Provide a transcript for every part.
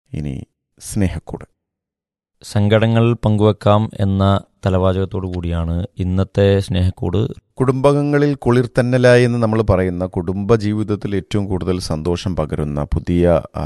ഇനി സ്നേഹക്കൂട് സങ്കടങ്ങൾ പങ്കുവെക്കാം എന്ന തലവാചകത്തോടു കൂടിയാണ് ഇന്നത്തെ സ്നേഹക്കൂട് കുടുംബങ്ങളിൽ കുളിർത്തന്നലായി എന്ന് നമ്മൾ പറയുന്ന കുടുംബ ജീവിതത്തിൽ ഏറ്റവും കൂടുതൽ സന്തോഷം പകരുന്ന പുതിയ ആ,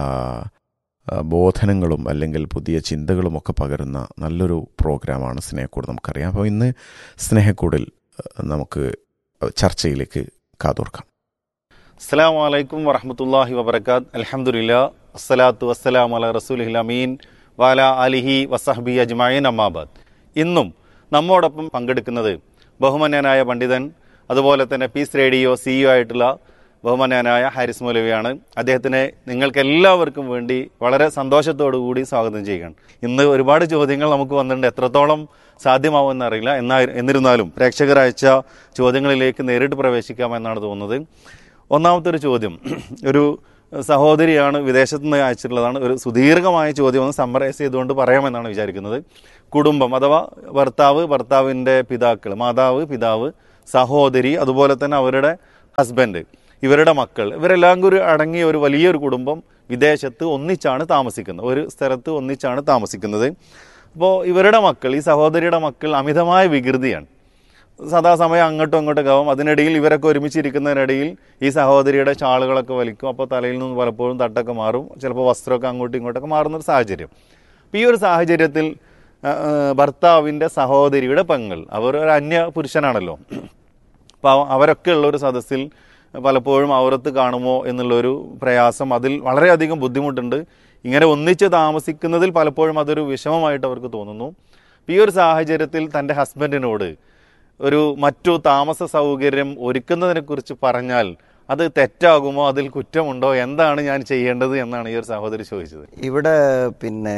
ആ, ബോധനങ്ങളും അല്ലെങ്കിൽ പുതിയ ചിന്തകളും ഒക്കെ പകരുന്ന നല്ലൊരു പ്രോഗ്രാമാണ് സ്നേഹക്കൂട് നമുക്കറിയാം അപ്പോൾ ഇന്ന് സ്നേഹക്കൂടിൽ ആ, നമുക്ക് ചർച്ചയിലേക്ക് കാതോർക്കാം അസ്സാം വലൈക്കും വറഹമത്തല്ലാഹി വബർക്കാത്ത് അലഹമുല്ല അസ്സലാത്തു വസ്സലാം അല റസൂലിൽ അമീൻ വാല അലിഹി വസഹബി അജ്മായൻ അമ്മാബാദ് ഇന്നും നമ്മോടൊപ്പം പങ്കെടുക്കുന്നത് ബഹുമാന്യനായ പണ്ഡിതൻ അതുപോലെ തന്നെ പീസ് റേഡിയോ സിഇഒ ആയിട്ടുള്ള ബഹുമാന്യനായ ഹാരിസ് മൗലവിയാണ് അദ്ദേഹത്തിനെ നിങ്ങൾക്ക് എല്ലാവർക്കും വേണ്ടി വളരെ സന്തോഷത്തോടു കൂടി സ്വാഗതം ചെയ്യുകയാണ് ഇന്ന് ഒരുപാട് ചോദ്യങ്ങൾ നമുക്ക് വന്നിട്ടുണ്ട് എത്രത്തോളം സാധ്യമാവുമെന്ന് അറിയില്ല എന്നാ എന്നിരുന്നാലും പ്രേക്ഷകർ അയച്ച ചോദ്യങ്ങളിലേക്ക് നേരിട്ട് പ്രവേശിക്കാമെന്നാണ് തോന്നുന്നത് ഒന്നാമത്തെ ഒരു ചോദ്യം ഒരു സഹോദരിയാണ് വിദേശത്ത് നിന്ന് അയച്ചിട്ടുള്ളതാണ് ഒരു സുദീർഘമായ ചോദ്യം ഒന്ന് സമ്മറൈസ് ചെയ്തുകൊണ്ട് പറയാമെന്നാണ് വിചാരിക്കുന്നത് കുടുംബം അഥവാ ഭർത്താവ് ഭർത്താവിൻ്റെ പിതാക്കൾ മാതാവ് പിതാവ് സഹോദരി അതുപോലെ തന്നെ അവരുടെ ഹസ്ബൻഡ് ഇവരുടെ മക്കൾ ഇവരെല്ലാം കൂടി അടങ്ങിയ ഒരു വലിയൊരു കുടുംബം വിദേശത്ത് ഒന്നിച്ചാണ് താമസിക്കുന്നത് ഒരു സ്ഥലത്ത് ഒന്നിച്ചാണ് താമസിക്കുന്നത് അപ്പോൾ ഇവരുടെ മക്കൾ ഈ സഹോദരിയുടെ മക്കൾ അമിതമായ വികൃതിയാണ് സദാസമയം അങ്ങോട്ടും ഇങ്ങോട്ടും ആവും അതിനിടയിൽ ഇവരൊക്കെ ഒരുമിച്ചിരിക്കുന്നതിനിടയിൽ ഈ സഹോദരിയുടെ ഷാളുകളൊക്കെ വലിക്കും അപ്പോൾ തലയിൽ നിന്ന് പലപ്പോഴും തട്ടൊക്കെ മാറും ചിലപ്പോൾ വസ്ത്രമൊക്കെ അങ്ങോട്ടും ഇങ്ങോട്ടൊക്കെ മാറുന്ന ഒരു സാഹചര്യം അപ്പോൾ ഈ ഒരു സാഹചര്യത്തിൽ ആ, ആ, ഭർത്താവിൻ്റെ സഹോദരിയുടെ പെങ്ങൾ അവർ ഒരു അന്യ പുരുഷനാണല്ലോ അപ്പോൾ അവരൊക്കെ ഉള്ള ഒരു സദസ്സിൽ പലപ്പോഴും ഔറത്ത് കാണുമോ എന്നുള്ളൊരു പ്രയാസം അതിൽ വളരെയധികം ബുദ്ധിമുട്ടുണ്ട് ഇങ്ങനെ ഒന്നിച്ച് താമസിക്കുന്നതിൽ പലപ്പോഴും അതൊരു വിഷമമായിട്ട് അവർക്ക് തോന്നുന്നു അപ്പോൾ ഈ ഒരു സാഹചര്യത്തിൽ തൻ്റെ ഹസ്ബൻഡിനോട് ഒരു മറ്റു താമസ സൗകര്യം ഒരുക്കുന്നതിനെ കുറിച്ച് പറഞ്ഞാൽ അത് തെറ്റാകുമോ അതിൽ കുറ്റമുണ്ടോ എന്താണ് ഞാൻ ചെയ്യേണ്ടത് എന്നാണ് ഈ ഒരു സഹോദരി ചോദിച്ചത് ഇവിടെ പിന്നെ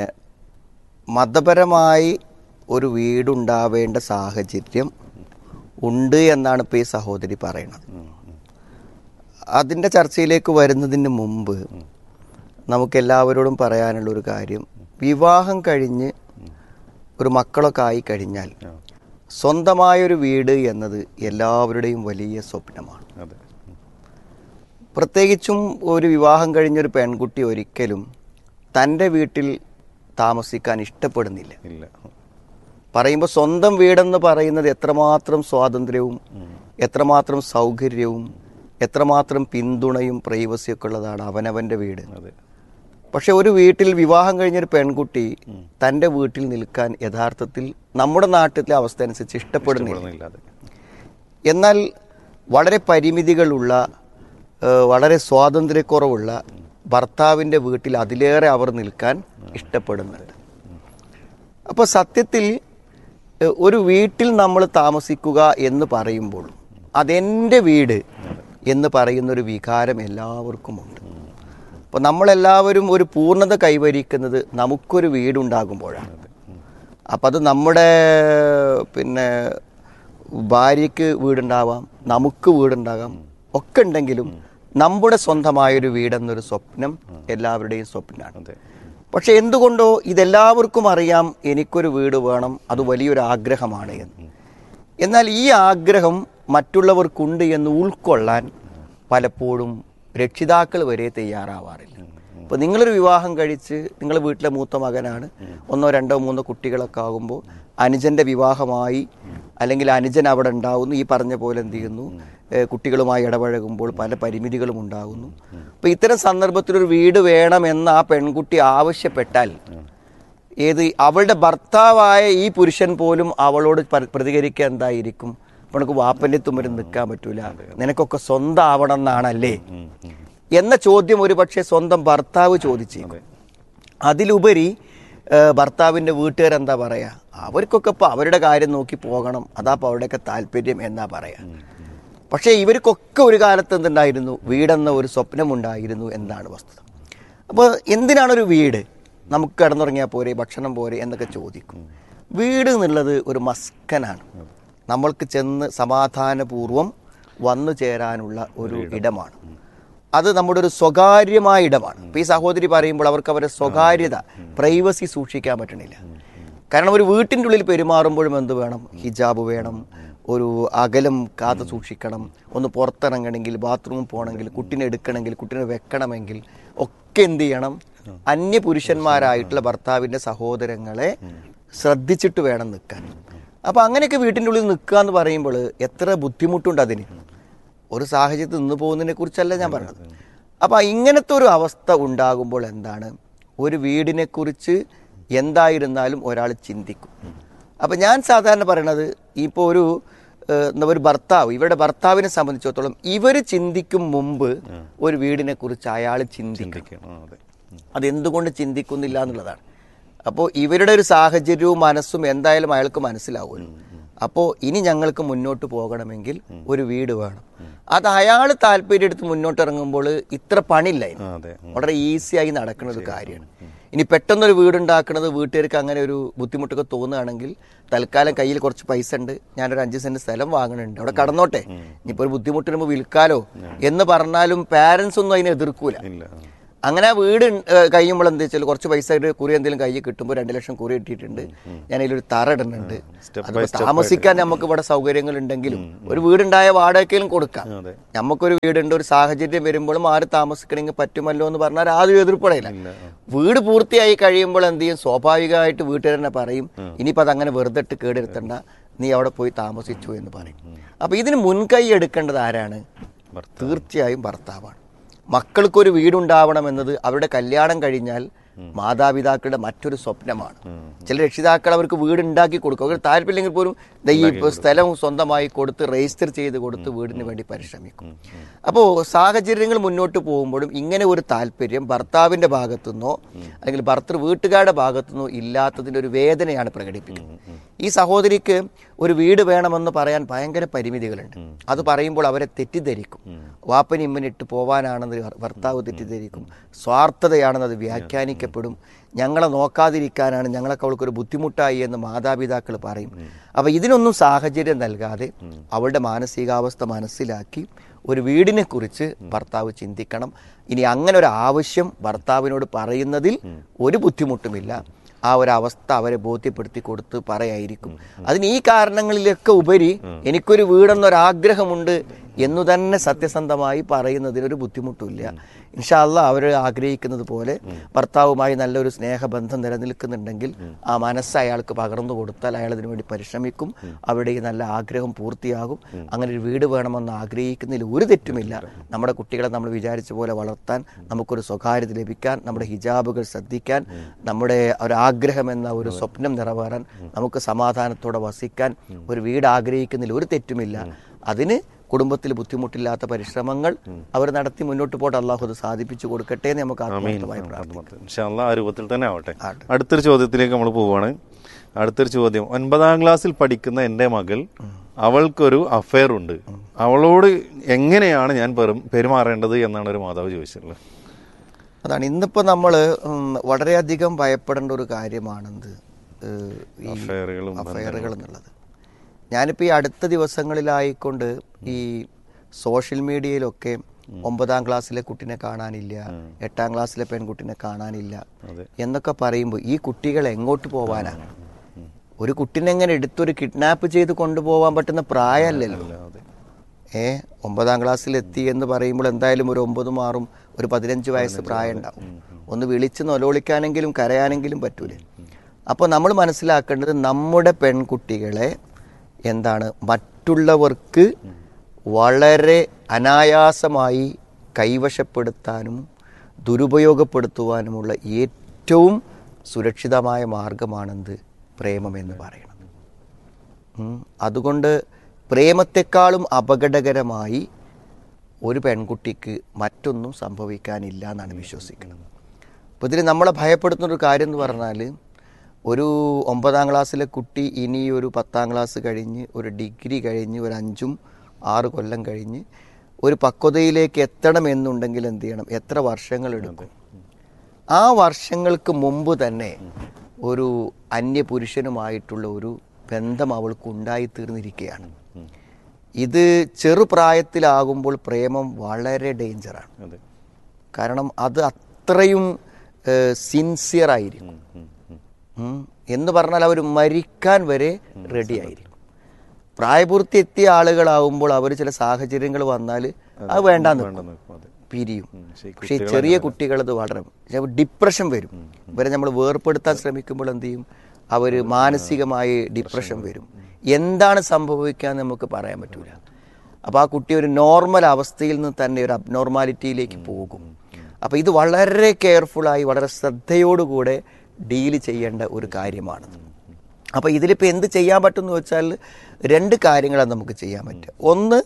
മതപരമായി ഒരു വീടുണ്ടാവേണ്ട സാഹചര്യം ഉണ്ട് എന്നാണ് ഇപ്പോൾ ഈ സഹോദരി പറയുന്നത് അതിൻ്റെ ചർച്ചയിലേക്ക് വരുന്നതിന് മുമ്പ് നമുക്ക് എല്ലാവരോടും പറയാനുള്ള ഒരു കാര്യം വിവാഹം കഴിഞ്ഞ് ഒരു മക്കളൊക്കെ ആയി കഴിഞ്ഞാൽ സ്വന്തമായൊരു വീട് എന്നത് എല്ലാവരുടെയും വലിയ സ്വപ്നമാണ് അതെ പ്രത്യേകിച്ചും ഒരു വിവാഹം കഴിഞ്ഞൊരു പെൺകുട്ടി ഒരിക്കലും തൻ്റെ വീട്ടിൽ താമസിക്കാൻ ഇഷ്ടപ്പെടുന്നില്ല ഇല്ല പറയുമ്പോൾ സ്വന്തം വീടെന്ന് പറയുന്നത് എത്രമാത്രം സ്വാതന്ത്ര്യവും എത്രമാത്രം സൗകര്യവും എത്രമാത്രം പിന്തുണയും പ്രൈവസിയൊക്കെ ഉള്ളതാണ് അവനവൻ്റെ വീട് അതെ പക്ഷെ ഒരു വീട്ടിൽ വിവാഹം കഴിഞ്ഞൊരു പെൺകുട്ടി തൻ്റെ വീട്ടിൽ നിൽക്കാൻ യഥാർത്ഥത്തിൽ നമ്മുടെ നാട്ടിലെ അവസ്ഥ അനുസരിച്ച് ഇഷ്ടപ്പെടുന്നില്ല ഇഷ്ടപ്പെടുന്നില്ല അതെ എന്നാൽ വളരെ പരിമിതികളുള്ള ഏഹ്, വളരെ സ്വാതന്ത്ര്യക്കുറവുള്ള ഭർത്താവിൻ്റെ വീട്ടിൽ അതിലേറെ അവർ നിൽക്കാൻ ഇഷ്ടപ്പെടുന്നുണ്ട് അപ്പോൾ സത്യത്തിൽ ഏഹ്, ഒരു വീട്ടിൽ നമ്മൾ താമസിക്കുക എന്ന് പറയുമ്പോൾ അതെൻ്റെ വീട് എന്ന് പറയുന്നൊരു വികാരം എല്ലാവർക്കുമുണ്ട് അപ്പോൾ നമ്മളെല്ലാവരും ഒരു പൂർണ്ണത കൈവരിക്കുന്നത് നമുക്കൊരു വീടുണ്ടാകുമ്പോഴാണ് അപ്പം അത് നമ്മുടെ പിന്നെ ഭാര്യയ്ക്ക് വീടുണ്ടാവാം നമുക്ക് വീടുണ്ടാകാം ഒക്കെ ഉണ്ടെങ്കിലും നമ്മുടെ സ്വന്തമായൊരു വീടെന്നൊരു സ്വപ്നം എല്ലാവരുടെയും സ്വപ്നമാണ് അതെ പക്ഷെ എന്തുകൊണ്ടോ ഇതെല്ലാവർക്കും അറിയാം എനിക്കൊരു വീട് വേണം അത് വലിയൊരു ആഗ്രഹമാണ് എന്ന് എന്നാൽ ഈ ആഗ്രഹം മറ്റുള്ളവർക്കുണ്ട് എന്ന് ഉൾക്കൊള്ളാൻ പലപ്പോഴും രക്ഷിതാക്കൾ വരെ തയ്യാറാവാറില്ല ഇപ്പോൾ നിങ്ങളൊരു വിവാഹം കഴിച്ച് നിങ്ങൾ വീട്ടിലെ മൂത്ത മകനാണ് ഒന്നോ രണ്ടോ മൂന്നോ കുട്ടികളൊക്കെ ആകുമ്പോൾ അനുജൻ്റെ വിവാഹമായി അല്ലെങ്കിൽ അനുജൻ അവിടെ ഉണ്ടാകുന്നു ഈ പറഞ്ഞ പോലെ എന്ത് ചെയ്യുന്നു ഏഹ് കുട്ടികളുമായി ഇടപഴകുമ്പോൾ പല പരിമിതികളും ഉണ്ടാകുന്നു അപ്പോൾ ഇത്തരം സന്ദർഭത്തിൽ ഒരു വീട് വേണമെന്ന് ആ പെൺകുട്ടി ആവശ്യപ്പെട്ടാൽ ഏത് അവളുടെ ഭർത്താവായ ഈ പുരുഷൻ പോലും അവളോട് പര- പ്രതികരിക്കുക എന്തായിരിക്കും അപ്പൊ നിനക്ക് വാപ്പന്റെ തുമ്പരും നിൽക്കാൻ പറ്റൂല നിനക്കൊക്കെ സ്വന്തം ആവണം എന്നാണല്ലേ എന്ന ചോദ്യം ഒരു പക്ഷേ സ്വന്തം ഭർത്താവ് ചോദിച്ചേക്കും അതിലുപരി ഏഹ്, ഭർത്താവിന്റെ വീട്ടുകാരെന്താ പറയാ അവർക്കൊക്കെ ഇപ്പൊ അവരുടെ കാര്യം നോക്കി പോകണം അതാ ഇപ്പൊ അവരുടെയൊക്കെ താല്പര്യം എന്നാ പറയാ പക്ഷേ ഇവർക്കൊക്കെ ഒരു കാലത്ത് എന്തുണ്ടായിരുന്നു വീടെന്ന ഒരു സ്വപ്നമുണ്ടായിരുന്നു എന്നാണ് വസ്തുത അപ്പോൾ എന്തിനാണൊരു വീട് നമുക്ക് കിടന്നുറങ്ങിയാൽ പോരെ ഭക്ഷണം പോരെ എന്നൊക്കെ ചോദിക്കും വീട് എന്നുള്ളത് ഒരു മസ്കനാണ് നമ്മൾക്ക് ചെന്ന് സമാധാനപൂർവം വന്നു ചേരാനുള്ള ഒരു ഇടമാണ് അത് നമ്മുടെ ഒരു സ്വകാര്യമായ ഇടമാണ് ഇപ്പൊ ഈ സഹോദരി പറയുമ്പോൾ അവർക്ക് അവരുടെ സ്വകാര്യത പ്രൈവസി സൂക്ഷിക്കാൻ പറ്റണില്ല കാരണം ഒരു വീട്ടിൻ്റെ ഉള്ളിൽ പെരുമാറുമ്പോഴും എന്ത് വേണം ഹിജാബ് വേണം ഒരു അകലം കാത്തു സൂക്ഷിക്കണം ഒന്ന് പുറത്തിറങ്ങണമെങ്കിൽ ബാത്റൂമിൽ പോകണമെങ്കിൽ കുട്ടീനെ എടുക്കണമെങ്കിൽ കുട്ടീനെ വെക്കണമെങ്കിൽ ഒക്കെ എന്ത് ചെയ്യണം അന്യ പുരുഷന്മാരായിട്ടുള്ള ഭർത്താവിന്റെ സഹോദരങ്ങളെ ശ്രദ്ധിച്ചിട്ട് വേണം നിൽക്കാൻ അപ്പൊ അങ്ങനെയൊക്കെ വീട്ടിൻ്റെ ഉള്ളിൽ നിൽക്കുക എന്ന് പറയുമ്പോൾ എത്ര ബുദ്ധിമുട്ടുണ്ട് അതിന് ഒരു സാഹചര്യത്തിൽ നിന്ന് പോകുന്നതിനെ കുറിച്ചല്ല ഞാൻ പറഞ്ഞത് അപ്പൊ ഇങ്ങനത്തെ ഒരു അവസ്ഥ ഉണ്ടാകുമ്പോൾ എന്താണ് ഒരു വീടിനെ കുറിച്ച് എന്തായിരുന്നാലും ഒരാൾ ചിന്തിക്കും അപ്പൊ ഞാൻ സാധാരണ പറയണത് ഇപ്പോൾ ഒരു ഏഹ്, എന്താ ഒരു ഭർത്താവ് ഇവരുടെ ഭർത്താവിനെ സംബന്ധിച്ചിടത്തോളം ഇവർ ചിന്തിക്കും മുമ്പ് ഒരു വീടിനെ കുറിച്ച് അയാൾ ചിന്തിക്കും ചിന്തിക്കണം ആ, അതെ ഉം. അതെന്തുകൊണ്ട് ചിന്തിക്കുന്നില്ല എന്നുള്ളതാണ് അപ്പോൾ ഇവരുടെ ഒരു സാഹചര്യവും മനസ്സും എന്തായാലും അയാൾക്ക് മനസ്സിലാവുമല്ലോ അപ്പോൾ ഇനി ഞങ്ങൾക്ക് മുന്നോട്ട് പോകണമെങ്കിൽ ഒരു വീട് വേണം അത് അയാൾ താല്പര്യം എടുത്ത് മുന്നോട്ട് ഇറങ്ങുമ്പോൾ ഇത്ര പണിയില്ല ആ, ഇതിന്. അതെ ഉം. വളരെ ഈസിയായി നടക്കുന്ന ഒരു കാര്യമാണ് ഇനി പെട്ടെന്നൊരു വീടുണ്ടാക്കുന്നത് വീട്ടുകാർക്ക് അങ്ങനെ ഒരു ബുദ്ധിമുട്ടൊക്കെ തോന്നുകയാണെങ്കിൽ തൽക്കാലം കയ്യിൽ കുറച്ച് പൈസ ഉണ്ട് ഞാനൊരു അഞ്ച് സെന്റ് സ്ഥലം വാങ്ങണുണ്ട് അവിടെ കടന്നോട്ടെ ഇനിയിപ്പോൾ ഒരു ബുദ്ധിമുട്ട് വരുമ്പോൾ വിൽക്കാലോ എന്ന് പറഞ്ഞാലും പാരൻസ് ഒന്നും അതിനെ എതിർക്കൂല ഇല്ല ആ. അങ്ങനെ ആ വീട് ഏഹ്, കഴിയുമ്പോൾ എന്താ വെച്ചാൽ കുറച്ച് പൈസ ആയിട്ട് കുറി എന്തെങ്കിലും കയ്യിൽ കിട്ടുമ്പോൾ രണ്ട് ലക്ഷം കുറി കിട്ടിയിട്ടുണ്ട് ഞാൻ അതിലൊരു തറ ഇടുന്നുണ്ട് Step by അതിപ്പോ step താമസിക്കാൻ നമുക്ക് ഇവിടെ സൗകര്യങ്ങൾ ഉണ്ടെങ്കിലും ഒരു വീടുണ്ടായ വാടകയിലും കൊടുക്കാം അതെ നമുക്കൊരു വീടുണ്ട് ഒരു സാഹചര്യം വരുമ്പോൾ മാറി താമസിക്കണമെങ്കിൽ പറ്റുമല്ലോ എന്ന് പറഞ്ഞാൽ ആദ്യം എതിർപ്പെടയില്ല വീട് പൂർത്തിയായി കഴിയുമ്പോൾ എന്ത് ചെയ്യും സ്വാഭാവികമായിട്ട് വീട്ടുകാർ തന്നെ പറയും ഇനിയിപ്പോൾ അതങ്ങനെ വെറുതെ ഇട്ട് കേടെടുത്തണ്ട നീ അവിടെ പോയി താമസിച്ചു എന്ന് പറയും അപ്പൊ ഇതിന് മുൻകൈ എടുക്കേണ്ടത് ആരാണ് തീർച്ചയായും ഭർത്താവാണ് മക്കൾക്കൊരു വീടുണ്ടാവണമെന്നത് അവരുടെ കല്യാണം കഴിഞ്ഞാൽ മാതാപിതാക്കളുടെ മറ്റൊരു സ്വപ്നമാണ് ചില രക്ഷിതാക്കൾ അവർക്ക് വീടുണ്ടാക്കി കൊടുക്കും അവർ താല്പര്യമില്ലെങ്കിൽ പോലും ദേ ഈ സ്ഥലം സ്വന്തമായി കൊടുത്ത് രജിസ്റ്റർ ചെയ്ത് കൊടുത്ത് വീടിന് വേണ്ടി പരിശ്രമിക്കും അപ്പോൾ സാഹചര്യങ്ങൾ മുന്നോട്ട് പോകുമ്പോഴും ഇങ്ങനെ ഒരു താല്പര്യം ഭർത്താവിന്റെ ഭാഗത്തുനിന്നോ അല്ലെങ്കിൽ ഭർത്തൃ വീട്ടുകാരുടെ ഭാഗത്തുനിന്നോ ഇല്ലാത്തതിന്റെ ഒരു വേദനയാണ് പ്രകടിപ്പിക്കുന്നത് ഈ സഹോദരിക്ക് ഒരു വീട് വേണമെന്ന് പറയാൻ ഭയങ്കര പരിമിതികളുണ്ട് അത് പറയുമ്പോൾ അവരെ തെറ്റിദ്ധരിക്കും വാപ്പനി ഇമ്മനിട്ട് പോവാനാണെന്ന് ഭർ- ഭർത്താവ് തെറ്റിദ്ധരിക്കും സ്വാർത്ഥതയാണെന്ന് അത് വ്യാഖ്യാനിക്കപ്പെടും ഞങ്ങളെ നോക്കാതിരിക്കാനാണ് ഞങ്ങളൊക്കെ അവൾക്കൊരു ബുദ്ധിമുട്ടായി എന്ന് മാതാപിതാക്കൾ പറയും അപ്പൊ ഇതിനൊന്നും സാഹചര്യം നൽകാതെ അവളുടെ മാനസികാവസ്ഥ മനസ്സിലാക്കി ഒരു വീടിനെ കുറിച്ച് ഭർത്താവ് ചിന്തിക്കണം ഇനി അങ്ങനെ ഒരു ആവശ്യം ഭർത്താവിനോട് പറയുന്നതിൽ ഒരു ബുദ്ധിമുട്ടുമില്ല ആ ഒരു അവസ്ഥ അവരെ ബോധ്യപ്പെടുത്തി കൊടുത്ത് പറയായിരിക്കും അതിന് ഈ കാരണങ്ങളിലൊക്കെ ഉപരി എനിക്കൊരു വീടെന്നൊരാഗ്രഹമുണ്ട് എന്നു തന്നെ സത്യസന്ധമായി പറയുന്നതിനൊരു ബുദ്ധിമുട്ടില്ല ഇൻഷാല്ല അവർ ആഗ്രഹിക്കുന്നത് പോലെ ഭർത്താവുമായി നല്ലൊരു സ്നേഹബന്ധം നിലനിൽക്കുന്നുണ്ടെങ്കിൽ ആ മനസ്സ് അയാൾക്ക് പകർന്നു കൊടുത്താൽ അയാൾ അതിനു വേണ്ടി പരിശ്രമിക്കും അവരുടെ ഈ നല്ല ആഗ്രഹം പൂർത്തിയാകും അങ്ങനെ ഒരു വീട് വേണമെന്ന് ആഗ്രഹിക്കുന്നതിൽ ഒരു തെറ്റുമില്ല നമ്മുടെ കുട്ടികളെ നമ്മൾ വിചാരിച്ച പോലെ വളർത്താൻ നമുക്കൊരു സ്വകാര്യത ലഭിക്കാൻ നമ്മുടെ ഹിജാബുകൾ ശ്രദ്ധിക്കാൻ നമ്മുടെ ഒരു ആഗ്രഹം എന്ന ഒരു സ്വപ്നം നിറവേറാൻ നമുക്ക് സമാധാനത്തോടെ വസിക്കാൻ ഒരു വീട് ആഗ്രഹിക്കുന്നതിൽ ഒരു തെറ്റുമില്ല അതിന് കുടുംബത്തിൽ ബുദ്ധിമുട്ടില്ലാത്ത പരിശ്രമങ്ങൾ അവർ നടത്തി മുന്നോട്ട് പോട്ടെ അള്ളാഹു അത് സാധിപ്പിച്ചു കൊടുക്കട്ടെ എന്ന് നമുക്ക് ആത്മാർത്ഥമായി പ്രാർത്ഥിക്കാം ഇൻഷാല്ല ആ രൂപത്തിൽ തന്നെ ആവട്ടെ ആട്ടെ. അടുത്തൊരു ചോദ്യത്തിലേക്ക് നമ്മൾ പോവാണ് അടുത്തൊരു ചോദ്യം ഒൻപതാം ക്ലാസ്സിൽ പഠിക്കുന്ന എൻ്റെ മകൾ അവൾക്കൊരു അഫയർ ഉണ്ട് അവളോട് എങ്ങനെയാണ് ഞാൻ പെരും- പെരുമാറേണ്ടത് എന്നാണ് ഒരു മാതാവ് ചോദിച്ചിട്ടുള്ളത് അതാണ് ഇന്നിപ്പോൾ നമ്മൾ വളരെയധികം ഭയപ്പെടേണ്ട ഒരു കാര്യമാണെന്ത് ഏഹ്, ഈ അഫയറുകളും അഫയറുകൾ എന്നുള്ളത് ഞാനിപ്പോൾ ഈ അടുത്ത ദിവസങ്ങളിലായിക്കൊണ്ട് ഈ സോഷ്യൽ മീഡിയയിലൊക്കെ ഒമ്പതാം ക്ലാസ്സിലെ കുട്ടിനെ കാണാനില്ല എട്ടാം ക്ലാസ്സിലെ പെൺകുട്ടിനെ കാണാനില്ല അതെ. എന്നൊക്കെ പറയുമ്പോൾ ഈ കുട്ടികൾ എങ്ങോട്ട് പോവാനാ ഒരു കുട്ടിനെ എങ്ങനെ എടുത്തൊരു കിഡ്നാപ്പ് ചെയ്ത് കൊണ്ടുപോകാൻ പറ്റുന്ന പ്രായമല്ലല്ലോ അതെ ഏ ഒമ്പതാം ക്ലാസ്സിൽ എത്തി എന്ന് പറയുമ്പോൾ എന്തായാലും ഒരു ഒമ്പത് മാറും ഒരു പതിനഞ്ച് വയസ്സ് പ്രായം ഉണ്ടാവും ഒന്ന് വിളിച്ച് നൊലോളിക്കാനെങ്കിലും കരയാനെങ്കിലും പറ്റൂലേ അപ്പോൾ നമ്മൾ മനസ്സിലാക്കേണ്ടത് നമ്മുടെ പെൺകുട്ടികളെ എന്താണ് മറ്റുള്ളവർക്ക് വളരെ അനായാസമായി കൈവശപ്പെടുത്താനും ദുരുപയോഗപ്പെടുത്തുവാനുമുള്ള ഏറ്റവും സുരക്ഷിതമായ മാർഗമാണെന്ത് പ്രേമം എന്ന് പറയുന്നത് ഉം. അതുകൊണ്ട് പ്രേമത്തെക്കാളും അപകടകരമായി ഒരു പെൺകുട്ടിക്ക് മറ്റൊന്നും സംഭവിക്കാനില്ല എന്നാണ് വിശ്വസിക്കുന്നത് അപ്പോൾ ഇതിൽ നമ്മളെ ഭയപ്പെടുത്തുന്ന ഒരു കാര്യം എന്ന് പറഞ്ഞാൽ ഒരു ഒമ്പതാം ക്ലാസ്സിലെ കുട്ടി ഇനി ഒരു പത്താം ക്ലാസ് കഴിഞ്ഞ് ഒരു ഡിഗ്രി കഴിഞ്ഞ് ഒരു അഞ്ചും ആറ് കൊല്ലം കഴിഞ്ഞ് ഒരു പക്വതയിലേക്ക് എത്തണം എന്നുണ്ടെങ്കിൽ എന്ത് ചെയ്യണം എത്ര വർഷങ്ങൾ എടുക്കും ആ വർഷങ്ങൾക്ക് മുമ്പ് തന്നെ ഒരു അന്യപുരുഷനുമായിട്ടുള്ള ഒരു ബന്ധം അവൾക്ക് ഉണ്ടായിത്തീർന്നിരിക്കുകയാണ് ഇത് ചെറുപ്രായത്തിലാകുമ്പോൾ പ്രേമം വളരെ ഡേഞ്ചറാണ് അതെ കാരണം അത് അത്രയും സിൻസിയർ ആയിരിക്കും ഉം, ഉം, ഉം. ഉം. എന്ന് പറഞ്ഞാൽ അവർ മരിക്കാൻ വരെ റെഡി ആയിരിക്കും പ്രായപൂർത്തി എത്തിയ ആളുകളാവുമ്പോൾ അവർ ചില സാഹചര്യങ്ങൾ വന്നാൽ അത് വേണ്ടാന്ന് വെക്കും. വേണ്ടെന്ന് വെക്കും, അതെ പിരിയും ഉം. പക്ഷേ ഈ പക്ഷേ ഈ കുട്ടികൾ ചെറിയ കുട്ടികളത് വളരെ ഡിപ്രഷൻ വരും ഇവരെ നമ്മൾ വേർപ്പെടുത്താൻ ശ്രമിക്കുമ്പോൾ എന്ത് ചെയ്യും അവർ മാനസികമായി ഡിപ്രഷൻ വരും എന്താണ് സംഭവിക്കുക എന്ന് നമുക്ക് പറയാൻ പറ്റൂല അപ്പോൾ ആ കുട്ടി ഒരു നോർമൽ അവസ്ഥയിൽ നിന്ന് തന്നെ ഒരു അബ്നോർമാലിറ്റിയിലേക്ക് പോകും അപ്പോൾ ഇത് വളരെ കെയർഫുള്ളായി വളരെ ശ്രദ്ധയോടുകൂടെ ഡീൽ ചെയ്യേണ്ട ഒരു കാര്യമാണ് അപ്പോൾ ഇതിലിപ്പോൾ എന്ത് ചെയ്യാൻ പറ്റുമെന്ന് വെച്ചാൽ രണ്ട് കാര്യങ്ങളാണ് നമുക്ക് ചെയ്യാൻ പറ്റുക ഒന്ന്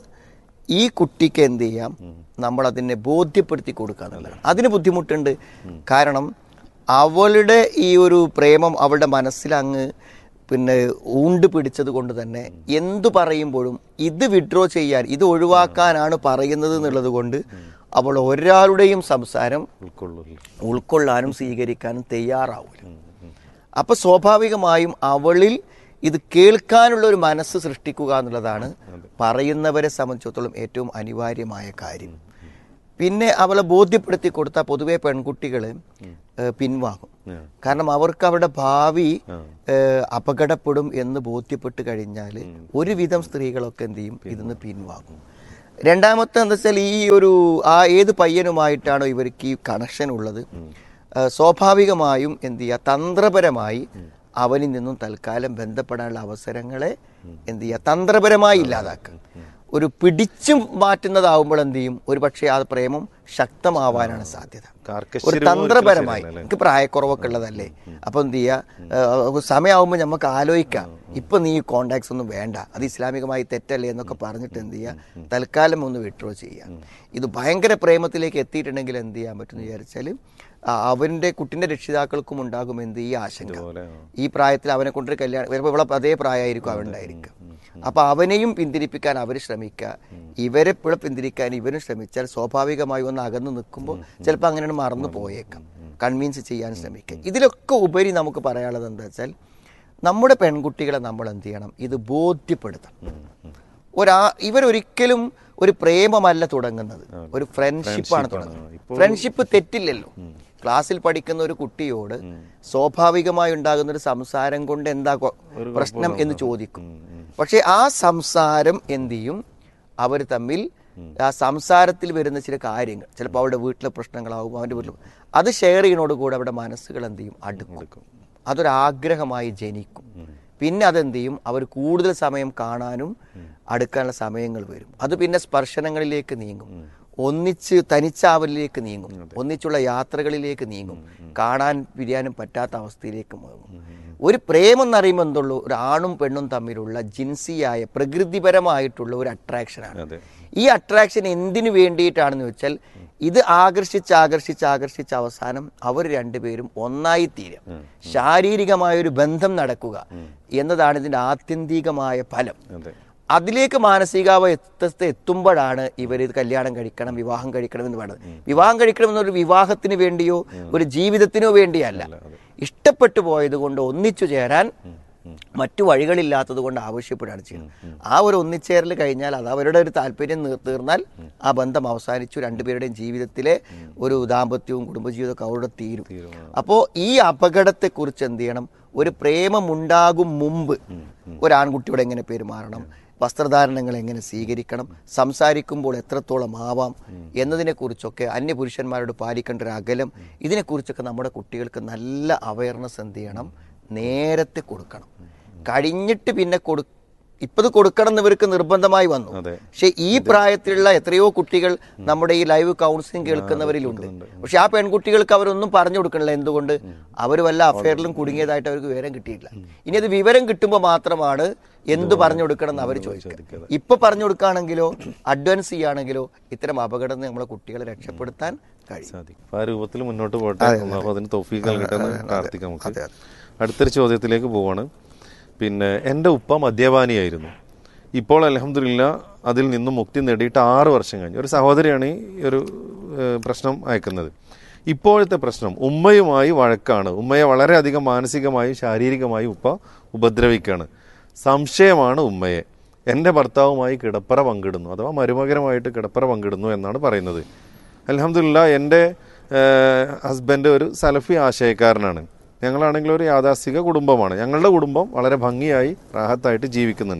ഈ കുട്ടിക്ക് എന്ത് ചെയ്യാം നമ്മൾ അതിനെ ബോധ്യപ്പെടുത്തി കൊടുക്കുക എന്നുള്ളതാണ് അതിന് ബുദ്ധിമുട്ടുണ്ട് കാരണം അവളുടെ ഈ ഒരു പ്രേമം അവളുടെ മനസ്സിൽ അങ്ങ് പിന്നെ ഊണ്ട് പിടിച്ചത് കൊണ്ട് തന്നെ എന്തു പറയുമ്പോഴും ഇത് വിഡ്രോ ചെയ്യാൻ ഇത് ഒഴിവാക്കാനാണ് പറയുന്നത് എന്നുള്ളത് കൊണ്ട് അവൾ ഒരാളുടെയും സംസാരം ഉൾക്കൊള്ളില്ല ഉൾക്കൊള്ളാനും സ്വീകരിക്കാനും തയ്യാറാവില്ല അപ്പൊ സ്വാഭാവികമായും അവളിൽ ഇത് കേൾക്കാനുള്ള ഒരു മനസ്സ് സൃഷ്ടിക്കുക എന്നുള്ളതാണ് പറയുന്നവരെ സംബന്ധിച്ചിടത്തോളം ഏറ്റവും അനിവാര്യമായ കാര്യം പിന്നെ അവളെ ബോധ്യപ്പെടുത്തി കൊടുത്താൽ പൊതുവെ പെൺകുട്ടികൾ പിൻവാങ്ങും ഉം. കാരണം അവർക്ക് അവരുടെ ഭാവി ഏഹ്, അപകടപ്പെടും എന്ന് ബോധ്യപ്പെട്ട് കഴിഞ്ഞാൽ ഒരുവിധം സ്ത്രീകളൊക്കെ എന്ത് ചെയ്യും ഇതിന്ന് പിൻവാങ്ങും രണ്ടാമത്തെ എന്താ വെച്ചാൽ ഈ ഒരു ആ ഏത് പയ്യനുമായിട്ടാണോ ഇവർക്ക് ഈ കണക്ഷൻ ഉള്ളത് ഏഹ്, സ്വാഭാവികമായും എന്ത് ചെയ്യുക തന്ത്രപരമായി അവനിൽ നിന്നും തൽക്കാലം ബന്ധപ്പെടാനുള്ള അവസരങ്ങളെ എന്ത് ചെയ്യുക തന്ത്രപരമായി ഇല്ലാതാക്കുക ഒരു പിടിച്ചു മാറ്റുന്നതാവുമ്പോൾ എന്ത് ചെയ്യും ഒരു പക്ഷേ ആ പ്രേമം ശക്തമാവാനാണ് സാധ്യത കാർക്കശ്യ ഒരു രൂപം തന്ത്രപരമായി ഒരിക്കലും എനിക്ക് പ്രായക്കുറവൊക്കെ ഉള്ളതല്ലേ അപ്പൊ എന്ത് ചെയ്യുക സമയമാകുമ്പോൾ നമുക്ക് ആലോചിക്കാം ഇപ്പൊ നീ കോണ്ടാക്ട്സ് ഒന്നും വേണ്ട അത് ഇസ്ലാമികമായി തെറ്റല്ലേ എന്നൊക്കെ പറഞ്ഞിട്ട് എന്ത് ചെയ്യുക തൽക്കാലം ഒന്ന് വിഡ്രോ ചെയ്യുക ഇത് ഭയങ്കര പ്രേമത്തിലേക്ക് എത്തിയിട്ടുണ്ടെങ്കിൽ എന്ത് ചെയ്യാൻ പറ്റുമെന്ന് വിചാരിച്ചാൽ അവന്റെ കുട്ടിന്റെ രക്ഷിതാക്കൾക്കും ഉണ്ടാകും എന്ത് ഈ ആശങ്ക ഇതുപോലെ, ആ. ഈ പ്രായത്തിൽ അവനെ കൊണ്ടൊരു കല്യാണം ചിലപ്പോൾ ഇവിടെ അതേ പ്രായമായിരിക്കും അവനുണ്ടായിരിക്കുക അപ്പൊ അവനെയും പിന്തിരിപ്പിക്കാൻ അവർ ശ്രമിക്കുക ഇവരെ പിഴ പിന്തിരിക്കാൻ ഇവരും ശ്രമിച്ചാൽ സ്വാഭാവികമായി ഒന്ന് അകന്ന് നിൽക്കുമ്പോൾ ചിലപ്പോൾ അങ്ങനെ മറന്നു പോയേക്കാം കൺവിൻസ് ചെയ്യാൻ ശ്രമിക്കുക ഇതിലൊക്കെ ഉപരി നമുക്ക് പറയാനുള്ളത് എന്താ വെച്ചാൽ നമ്മുടെ പെൺകുട്ടികളെ നമ്മൾ എന്ത് ചെയ്യണം ഇത് ബോധ്യപ്പെടുത്തണം ഒരാ ഇവരൊരിക്കലും ഒരു പ്രേമമല്ല തുടങ്ങുന്നത് ഒരു ഫ്രണ്ട്ഷിപ്പാണ് തുടങ്ങുന്നത് ഫ്രണ്ട്ഷിപ്പ് തെറ്റില്ലല്ലോ ക്ലാസ്സിൽ പഠിക്കുന്ന ഒരു കുട്ടിയോട് സ്വാഭാവികമായി ഉണ്ടാകുന്ന ഒരു സംസാരം കൊണ്ട് എന്താ കൊ- പ്രശ്നം എന്ന് ചോദിക്കും പക്ഷെ ആ സംസാരം എന്ത് ചെയ്യും അവർ തമ്മിൽ ആ സംസാരത്തിൽ വരുന്ന ചില കാര്യങ്ങൾ ചിലപ്പോൾ അവരുടെ വീട്ടിലെ പ്രശ്നങ്ങളാവും അവൻ്റെ വീട്ടിൽ അത് ഷെയർ ചെയ്യുന്നതോട് കൂടെ അവരുടെ മനസ്സുകൾ എന്ത് ചെയ്യും അടുക്കും അതൊരാഗ്രഹമായി ജനിക്കും പിന്നെ അതെന്ത് ചെയ്യും അവർ കൂടുതൽ സമയം കാണാനും അടുക്കാനുള്ള സമയങ്ങൾ വരും അത് പിന്നെ സ്പർശനങ്ങളിലേക്ക് നീങ്ങും ഒന്നിച്ച് തനിച്ചാവലിലേക്ക് നീങ്ങും ഒന്നിച്ചുള്ള യാത്രകളിലേക്ക് നീങ്ങും കാണാൻ പിരിയാനും പറ്റാത്ത അവസ്ഥയിലേക്ക് നീങ്ങും ഒരു പ്രേമം എന്ന് പറയുമ്പോൾ എന്തുള്ളൂ ഒരു ആണും പെണ്ണും തമ്മിലുള്ള ജിൻസിയായ പ്രകൃതിപരമായിട്ടുള്ള ഒരു അട്രാക്ഷനാണ് അതെ ഈ അട്രാക്ഷൻ എന്തിനു വേണ്ടിയിട്ടാണെന്ന് വെച്ചാൽ ഇത് ആകർഷിച്ച് ആകർഷിച്ച് ആകർഷിച്ച് അവസാനം അവർ രണ്ടുപേരും ഒന്നായി തീരും ശാരീരികമായ ഒരു ബന്ധം നടക്കുക എന്നതാണ് ഇതിന്റെ ആത്യന്തികമായ ഫലം അതെ അതിലേക്ക് മാനസികാവസ്ഥ എത്തുമ്പോഴാണ് ഇവർ ഇത് കല്യാണം കഴിക്കണം വിവാഹം കഴിക്കണം എന്ന് പറയുന്നത് വിവാഹം കഴിക്കണം എന്നൊരു വിവാഹത്തിന് വേണ്ടിയോ ഒരു ജീവിതത്തിനോ വേണ്ടിയല്ല ഇഷ്ടപ്പെട്ടു പോയത് കൊണ്ട് ഒന്നിച്ചു ചേരാൻ മറ്റു വഴികളില്ലാത്തത് കൊണ്ട് ആവശ്യപ്പെടുകയാണ് ചെയ്യുന്നത് ആ ഒരു ഒന്നിച്ചേരൽ കഴിഞ്ഞാൽ അത് അവരുടെ ഒരു താല്പര്യം നീർ- തീർന്നാൽ ആ ബന്ധം അവസാനിച്ചു രണ്ടുപേരുടെയും ജീവിതത്തിലെ ഒരു ദാമ്പത്യവും കുടുംബജീവിതമൊക്കെ അവരുടെ തീരും അപ്പോൾ ഈ അപകടത്തെക്കുറിച്ച് എന്ത് ചെയ്യണം ഒരു പ്രേമമുണ്ടാകും മുമ്പ് ഒരു ആൺകുട്ടിയോട് എങ്ങനെ പെരുമാറണം വസ്ത്രധാരണങ്ങൾ എങ്ങനെ സ്വീകരിക്കണം സംസാരിക്കുമ്പോൾ എത്രത്തോളം ആവാം എന്നതിനെക്കുറിച്ചൊക്കെ അന്യപുരുഷന്മാരോട് പാലിക്കേണ്ട ഒരു അകലം ഇതിനെക്കുറിച്ചൊക്കെ നമ്മുടെ കുട്ടികൾക്ക് നല്ല അവയർനെസ് എന്ത് ചെയ്യണം നേരത്തെ കൊടുക്കണം കഴിഞ്ഞിട്ട് പിന്നെ കൊടു ഇപ്പത് കൊടുക്കണം എന്ന് ഇവർക്ക് നിർബന്ധമായി വന്നു അതെ. പക്ഷെ ഈ പ്രായത്തിലുള്ള എത്രയോ കുട്ടികൾ നമ്മുടെ ഈ ലൈവ് കൗൺസിലിംഗ് കേൾക്കുന്നവരിലുണ്ട് പക്ഷെ ആ പെൺകുട്ടികൾക്ക് അവരൊന്നും പറഞ്ഞു കൊടുക്കണില്ല എന്തുകൊണ്ട് അവർ വല്ല അഫയറിലും കുടുങ്ങിയതായിട്ട് അവർക്ക് വിവരം കിട്ടിയിട്ടില്ല ഇനി അത് വിവരം കിട്ടുമ്പോൾ മാത്രമാണ് എന്ത് പറഞ്ഞു കൊടുക്കണം എന്ന് അവർ ചോദിക്കുക ഇപ്പൊ പറഞ്ഞു കൊടുക്കുകയാണെങ്കിലോ അഡ്വാൻസ് ചെയ്യുകയാണെങ്കിലോ ഇത്തരം അപകടം നമ്മളെ കുട്ടികളെ രക്ഷപ്പെടുത്താൻ കഴിയും സാധിക്കും അപ്പൊ ആ രൂപത്തിൽ മുന്നോട്ട് പോട്ടെ അള്ളാഹു അതിന് തൗഫീഖ് നൽകട്ടെ എന്ന് പ്രാർത്ഥിക്കാം നമുക്ക് അടുത്തൊരു ചോദ്യത്തിലേക്ക് പോവാണ് പിന്നെ എൻ്റെ ഉപ്പ മദ്യപാനിയായിരുന്നു ഇപ്പോൾ അലഹമില്ല അതിൽ നിന്നും മുക്തി നേടിയിട്ട് ആറ് വർഷം കഴിഞ്ഞു ഒരു സഹോദരിയാണ് ഈ ഒരു ഏഹ്, പ്രശ്നം അയക്കുന്നത് ഇപ്പോഴത്തെ പ്രശ്നം ഉമ്മയുമായി വഴക്കാണ് ഉമ്മയെ വളരെയധികം മാനസികമായും ശാരീരികമായും ഉപ്പ ഉപദ്രവിക്കുകയാണ് സംശയമാണ് ഉമ്മയെ എൻ്റെ ഭർത്താവുമായി കിടപ്പറ പങ്കിടുന്നു അഥവാ മരുമകരമായിട്ട് കിടപ്പറ പങ്കിടുന്നു എന്നാണ് പറയുന്നത് അലഹമില്ല എൻ്റെ ഹസ്ബൻഡ് ഒരു സലഫി ആശയക്കാരനാണ് ഞങ്ങളാണെങ്കിൽ ഒരു യാഥാസ്ഥിക കുടുംബമാണ് ഞങ്ങളുടെ കുടുംബം വളരെ ഭംഗിയായി റാഹത്തായിട്ട് ജീവിക്കുന്നുണ്ട്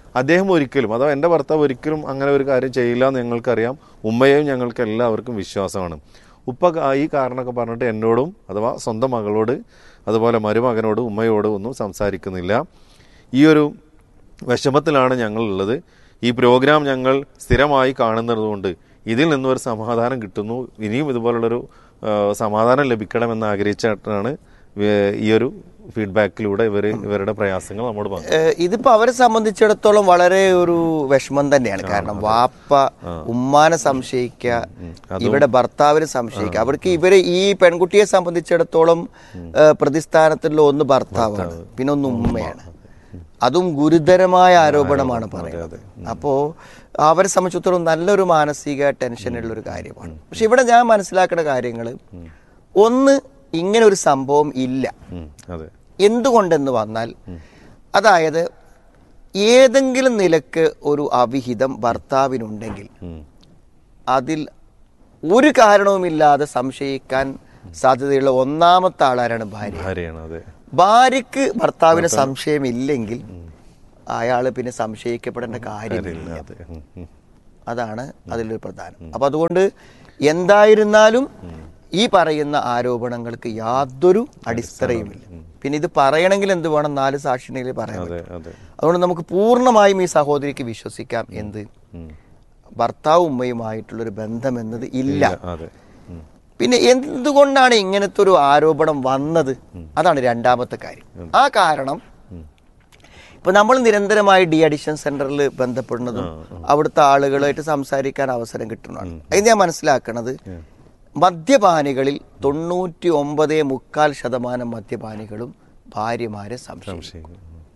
അദ്ദേഹം ഒരിക്കലും അഥവാ എൻ്റെ ഭർത്താവ് ഒരിക്കലും അങ്ങനെ ഒരു കാര്യം ചെയ്യില്ല എന്ന് ഞങ്ങൾക്കറിയാം ഉമ്മയെയും ഞങ്ങൾക്ക് എല്ലാവർക്കും വിശ്വാസമാണ് ഉപ്പ ക- ഈ കാരണമൊക്കെ പറഞ്ഞിട്ട് എന്നോടും അഥവാ സ്വന്തം മകളോട് അതുപോലെ മരുമകനോട് ഉമ്മയോട് ഒന്നും സംസാരിക്കുന്നില്ല ഈ ഒരു വിഷമത്തിലാണ് ഞങ്ങളുള്ളത് ഈ പ്രോഗ്രാം ഞങ്ങൾ സ്ഥിരമായി കാണുന്നതുകൊണ്ട് ഇതിൽ നിന്നും ഒരു സമാധാനം കിട്ടുന്നു ഇനിയും ഇതുപോലുള്ളൊരു ആ, സമാധാനം ലഭിക്കണമെന്ന് ആഗ്രഹിച്ചിട്ടാണ് വേ- ഈ ഒരു ഫീഡ്ബാക്കിലൂടെ ഇവർ ഇവരുടെ പ്രയാസങ്ങൾ നമ്മോട് പറഞ്ഞു ഏഹ് ഇതിപ്പോ അവരെ സംബന്ധിച്ചിടത്തോളം വളരെ ഒരു വിഷമം തന്നെയാണ് കാരണം വാപ്പ ഉമ്മാനെ സംശയിക്കുക ഇവിടെ ഭർത്താവിനെ സംശയിക്കുക അവർക്ക് ഇവര് ഈ പെൺകുട്ടിയെ സംബന്ധിച്ചിടത്തോളം ഏഹ് പ്രതിസ്ഥാനത്തുള്ള ഒന്ന് ഭർത്താവാണ് പിന്നെ ഒന്ന് ഉമ്മയാണ് അതും ഗുരുതരമായ ആരോപണമാണ് പറയുന്നത് അപ്പോ അവരെ സംബന്ധിച്ചിടത്തോളം നല്ലൊരു മാനസിക ടെൻഷനുള്ള ഒരു കാര്യമാണ് പക്ഷെ ഇവിടെ ഞാൻ മനസ്സിലാക്കുന്ന കാര്യങ്ങൾ ഒന്ന് ഇങ്ങനെ ഒരു സംഭവം ഇല്ല ഉം, അതെ എന്തുകൊണ്ടെന്ന് വന്നാൽ അതായത് ഏതെങ്കിലും നിലക്ക് ഒരു അവിഹിതം ഭർത്താവിനുണ്ടെങ്കിൽ ഉം, അതിൽ ഒരു കാരണവുമില്ലാതെ സംശയിക്കാൻ സാധ്യതയുള്ള ഒന്നാമത്തെ ആളാരാണ് ഭാര്യ ഭാര്യയാണ് അതെ ഭാര്യക്ക് ഭർത്താവിന് സംശയമില്ലെങ്കിൽ അയാൾ പിന്നെ സംശയിക്കപ്പെടേണ്ട കാര്യമില്ല കാര്യമില്ല, അതെ ഉം, ഉം. അതാണ് അതിലൊരു പ്രധാനം അപ്പൊ അതുകൊണ്ട് എന്തായിരുന്നാലും ഈ പറയുന്ന ആരോപണങ്ങൾക്ക് യാതൊരു അടിത്തറയുമില്ല പിന്നെ ഇത് പറയണമെങ്കിൽ എന്ത് വേണം നാല് സാക്ഷിണെങ്കിലും പറയാൻ അതെ പറ്റും. അതെ അതുകൊണ്ട് നമുക്ക് പൂർണ്ണമായും ഈ സഹോദരിക്ക് വിശ്വസിക്കാം എന്ത് ഉം. ഭർത്താവും ഉമ്മയുമായിട്ടുള്ളൊരു ബന്ധം എന്നത് ഇല്ല അതെ ഉം, പിന്നെ എന്തുകൊണ്ടാണ് ഇങ്ങനത്തെ ഒരു ആരോപണം വന്നത് അതാണ് രണ്ടാമത്തെ കാര്യം ആ കാരണം ഇപ്പൊ നമ്മൾ നിരന്തരമായി ഡി അഡിഷൻ സെന്ററിൽ ബന്ധപ്പെടുന്നതും അവിടുത്തെ ആളുകളായിട്ട് സംസാരിക്കാൻ അവസരം കിട്ടുന്നതാണ് അത് ഞാൻ മനസ്സിലാക്കണത് മദ്യപാനികളിൽ തൊണ്ണൂറ്റി ഒമ്പത് മുക്കാൽ ശതമാനം മദ്യപാനികളും ഭാര്യമാരെ സംശയിക്കും ശരി.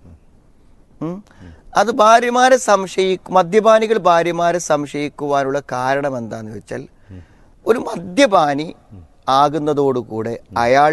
ഉം. അത് ഭാര്യമാരെ സംശയിക്കും മദ്യപാനികൾ ഭാര്യമാരെ സംശയിക്കുവാനുള്ള കാരണം എന്താന്ന് വെച്ചാൽ ഒരു മദ്യപാനി ആകുന്നതോടുകൂടെ അയാൾ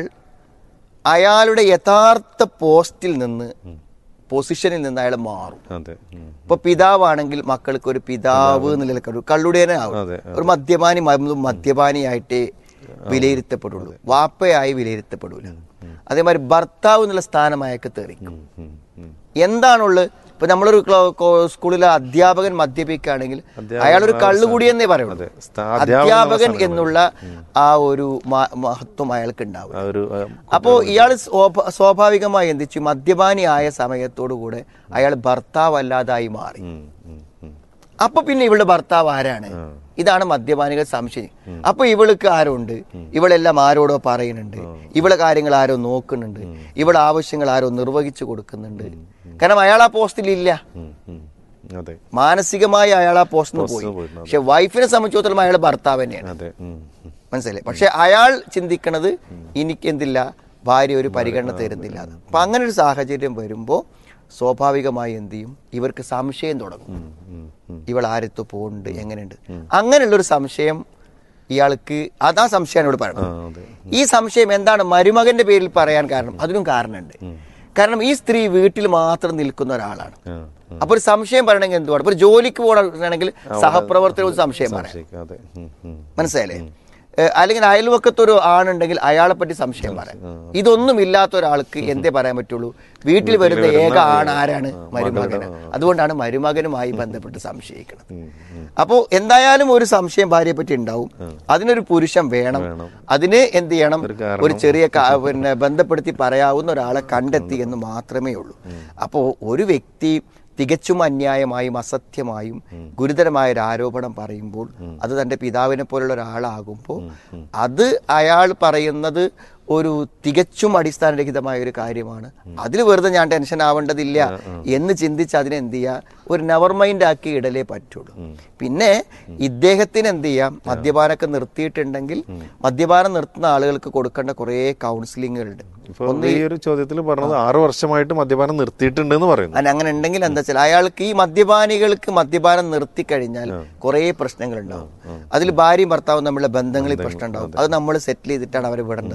അയാളുടെ യഥാർത്ഥ പോസ്റ്റിൽ നിന്ന് പൊസിഷനിൽ നിന്ന് അയാൾ മാറും അതെ ഉം. ഇപ്പൊ പിതാവാണെങ്കിൽ മക്കൾക്ക് ഒരു പിതാവ് എന്നുള്ള ഒരു കള്ളുടേനെ ആവും അതെ, ഒരു മദ്യപാനി മ- മദ്യപാനിയായിട്ടേ വിലയിരുത്തപ്പെടുള്ളൂ വാപ്പയായി വിലയിരുത്തപ്പെടൂല അതേമാതിരി ഭർത്താവ് എന്നുള്ള സ്ഥാനം അയാൾക്ക് തെറിക്കും ഉം, ഉം, ഉം. എന്താണുള്ളത് ഇപ്പൊ നമ്മളൊരു ക്ലോ- കോ- സ്കൂളിലെ അധ്യാപകൻ മദ്യപിക്കുകയാണെങ്കിൽ അയാളൊരു കള്ളുകൂടി എന്നേ പറയുള്ളൂ അതെ. സ്ഥാ- അധ്യാപകൻ അധ്യാപകൻ എന്നുള്ള എന്നുള്ള ആ ഒരു മ- മഹത്വം അയാൾക്ക് ഉണ്ടാവും ആ ഒരു ആ, അപ്പോ ഇയാൾ സ്വാഭ- സ്വാഭാവികമായി എന്ത് ചെയ്യും മദ്യപാനി ആയ സമയത്തോടു കൂടെ അയാൾ ഭർത്താവല്ലാതായി മാറി ഉം, ഉം, ഉം. അപ്പൊ പിന്നെ ഇവളുടെ ഭർത്താവ് ആരാണ് ഇതാണ് മദ്യപാനികൾ സംശയം അപ്പൊ ഇവൾക്ക് ആരുണ്ട് ഇവളെല്ലാം ആരോടോ പറയുന്നുണ്ട് ഇവളെ കാര്യങ്ങൾ ആരോ നോക്കുന്നുണ്ട് ഇവളെ ആവശ്യങ്ങൾ ആരോ നിർവഹിച്ചു കൊടുക്കുന്നുണ്ട് കാരണം അയാൾ ആ പോസ്റ്റിൽ ഇല്ല ഉം, ഉം. അതെ മാനസികമായി അയാൾ ആ പോസ്റ്റിൽ പോയി പോസ്റ്റിൽ പോയിട്ടുണ്ട്. പക്ഷെ വൈഫിനെ സംബന്ധിച്ചിടത്തോളം അയാൾ ഭർത്താവ് തന്നെയാണ് അതെ ഉം, ഉം. മനസ്സിലായി പക്ഷെ അയാൾ ചിന്തിക്കണത് എനിക്ക് എന്തില്ല ഭാര്യ ഒരു പരിഗണന തരുന്നില്ല എന്ന്. അപ്പൊ അങ്ങനെ ഒരു സാഹചര്യം വരുമ്പോ സ്വാഭാവികമായി എന്ത് ചെയ്യും ഇവർക്ക് സംശയം തുടങ്ങും ഉം, ഉം, ഉം. ഇവൾ ആരത്ത് പോകുന്നുണ്ട് എങ്ങനെയുണ്ട് അങ്ങനെയുള്ളൊരു സംശയം ഇയാൾക്ക് അതാ സംശയമാണ് ഇവിടെ ആ, പറയുന്നത് അതെ ഈ സംശയം എന്താണ് മരുമകന്റെ പേരിൽ പറയാൻ കാരണം അതിനും കാരണമുണ്ട് കാരണം ഈ സ്ത്രീ വീട്ടിൽ മാത്രം നിൽക്കുന്ന ഒരാളാണ് ആ, അപ്പൊ ഒരു സംശയം പറയണമെങ്കിൽ എന്തുവാണ് ഇപ്പൊ ഒരു ജോലിക്ക് പോകണമെങ്കിൽ സഹപ്രവർത്തകർ സംശയം പറയാം ശരി, അതെ ഉം, ഉം. മനസ്സിലായില്ലേ ഏഹ് അല്ലെങ്കിൽ അയൽവക്കത്തൊരു ആണുണ്ടെങ്കിൽ അയാളെ പറ്റി സംശയം പറയാം ഇതൊന്നും ഇല്ലാത്ത ഒരാൾക്ക് എന്തേ പറയാൻ പറ്റുള്ളൂ വീട്ടിൽ വരുന്ന ഏക ആണ് ആരാണ് മരുമകന് അതുകൊണ്ടാണ് മരുമകനുമായി ബന്ധപ്പെട്ട് സംശയിക്കുന്നത് അപ്പോ എന്തായാലും ഒരു സംശയം ഭാര്യയെ പറ്റി ഉണ്ടാവും അതിനൊരു പുരുഷൻ വേണം അതിന് എന്ത് ചെയ്യണം ഒരു ചെറിയ ക- പിന്നെ ബന്ധപ്പെടുത്തി പറയാവുന്ന ഒരാളെ കണ്ടെത്തി എന്ന് മാത്രമേ ഉള്ളൂ അപ്പോ ഒരു വ്യക്തി തികച്ചും അന്യായമായും അസത്യമായും ഗുരുതരമായ ഒരു ആരോപണം പറയുമ്പോൾ അത് തന്റെ പിതാവിനെ പോലുള്ള ഒരാളാകുമ്പോൾ അത് അയാൾ പറയുന്നത് ഒരു തികച്ചും അടിസ്ഥാനരഹിതമായ ഒരു കാര്യമാണ് അതിൽ വെറുതെ ഞാൻ ടെൻഷൻ ആവേണ്ടതില്ല എന്ന് ചിന്തിച്ച് അതിനെ എന്ത് ചെയ്യുക ഒരു നെവർ മൈൻഡ് ആക്കി ഇടലേ പറ്റുള്ളൂ പിന്നെ ഇദ്ദേഹത്തിന് എന്ത് ചെയ്യാം മദ്യപാനമൊക്കെ നിർത്തിയിട്ടുണ്ടെങ്കിൽ മദ്യപാനം നിർത്തുന്ന ആളുകൾക്ക് കൊടുക്കേണ്ട കുറേ കൗൺസിലിങ്ങുകളുണ്ട് ഇപ്പൊ ഈ ഒരു ചോദ്യത്തിൽ പറഞ്ഞത് ആറു വർഷമായിട്ട് മദ്യപാനം നിർത്തിയിട്ടുണ്ടെന്ന് പറയുന്നു അല്ല അങ്ങനെ ഉണ്ടെങ്കിൽ എന്താ വെച്ചാൽ അയാൾക്ക് ഈ മദ്യപാനികൾക്ക് മദ്യപാനം നിർത്തി കഴിഞ്ഞാൽ കുറേ പ്രശ്നങ്ങൾ ഉണ്ടാവും അതിൽ ഭാര്യയും ഭർത്താവും തമ്മിലുള്ള ബന്ധങ്ങളിൽ പ്രശ്നം ഉണ്ടാവും അത് നമ്മൾ സെറ്റിൽ ചെയ്തിട്ടാണ് അവരെ വിടേണ്ടത്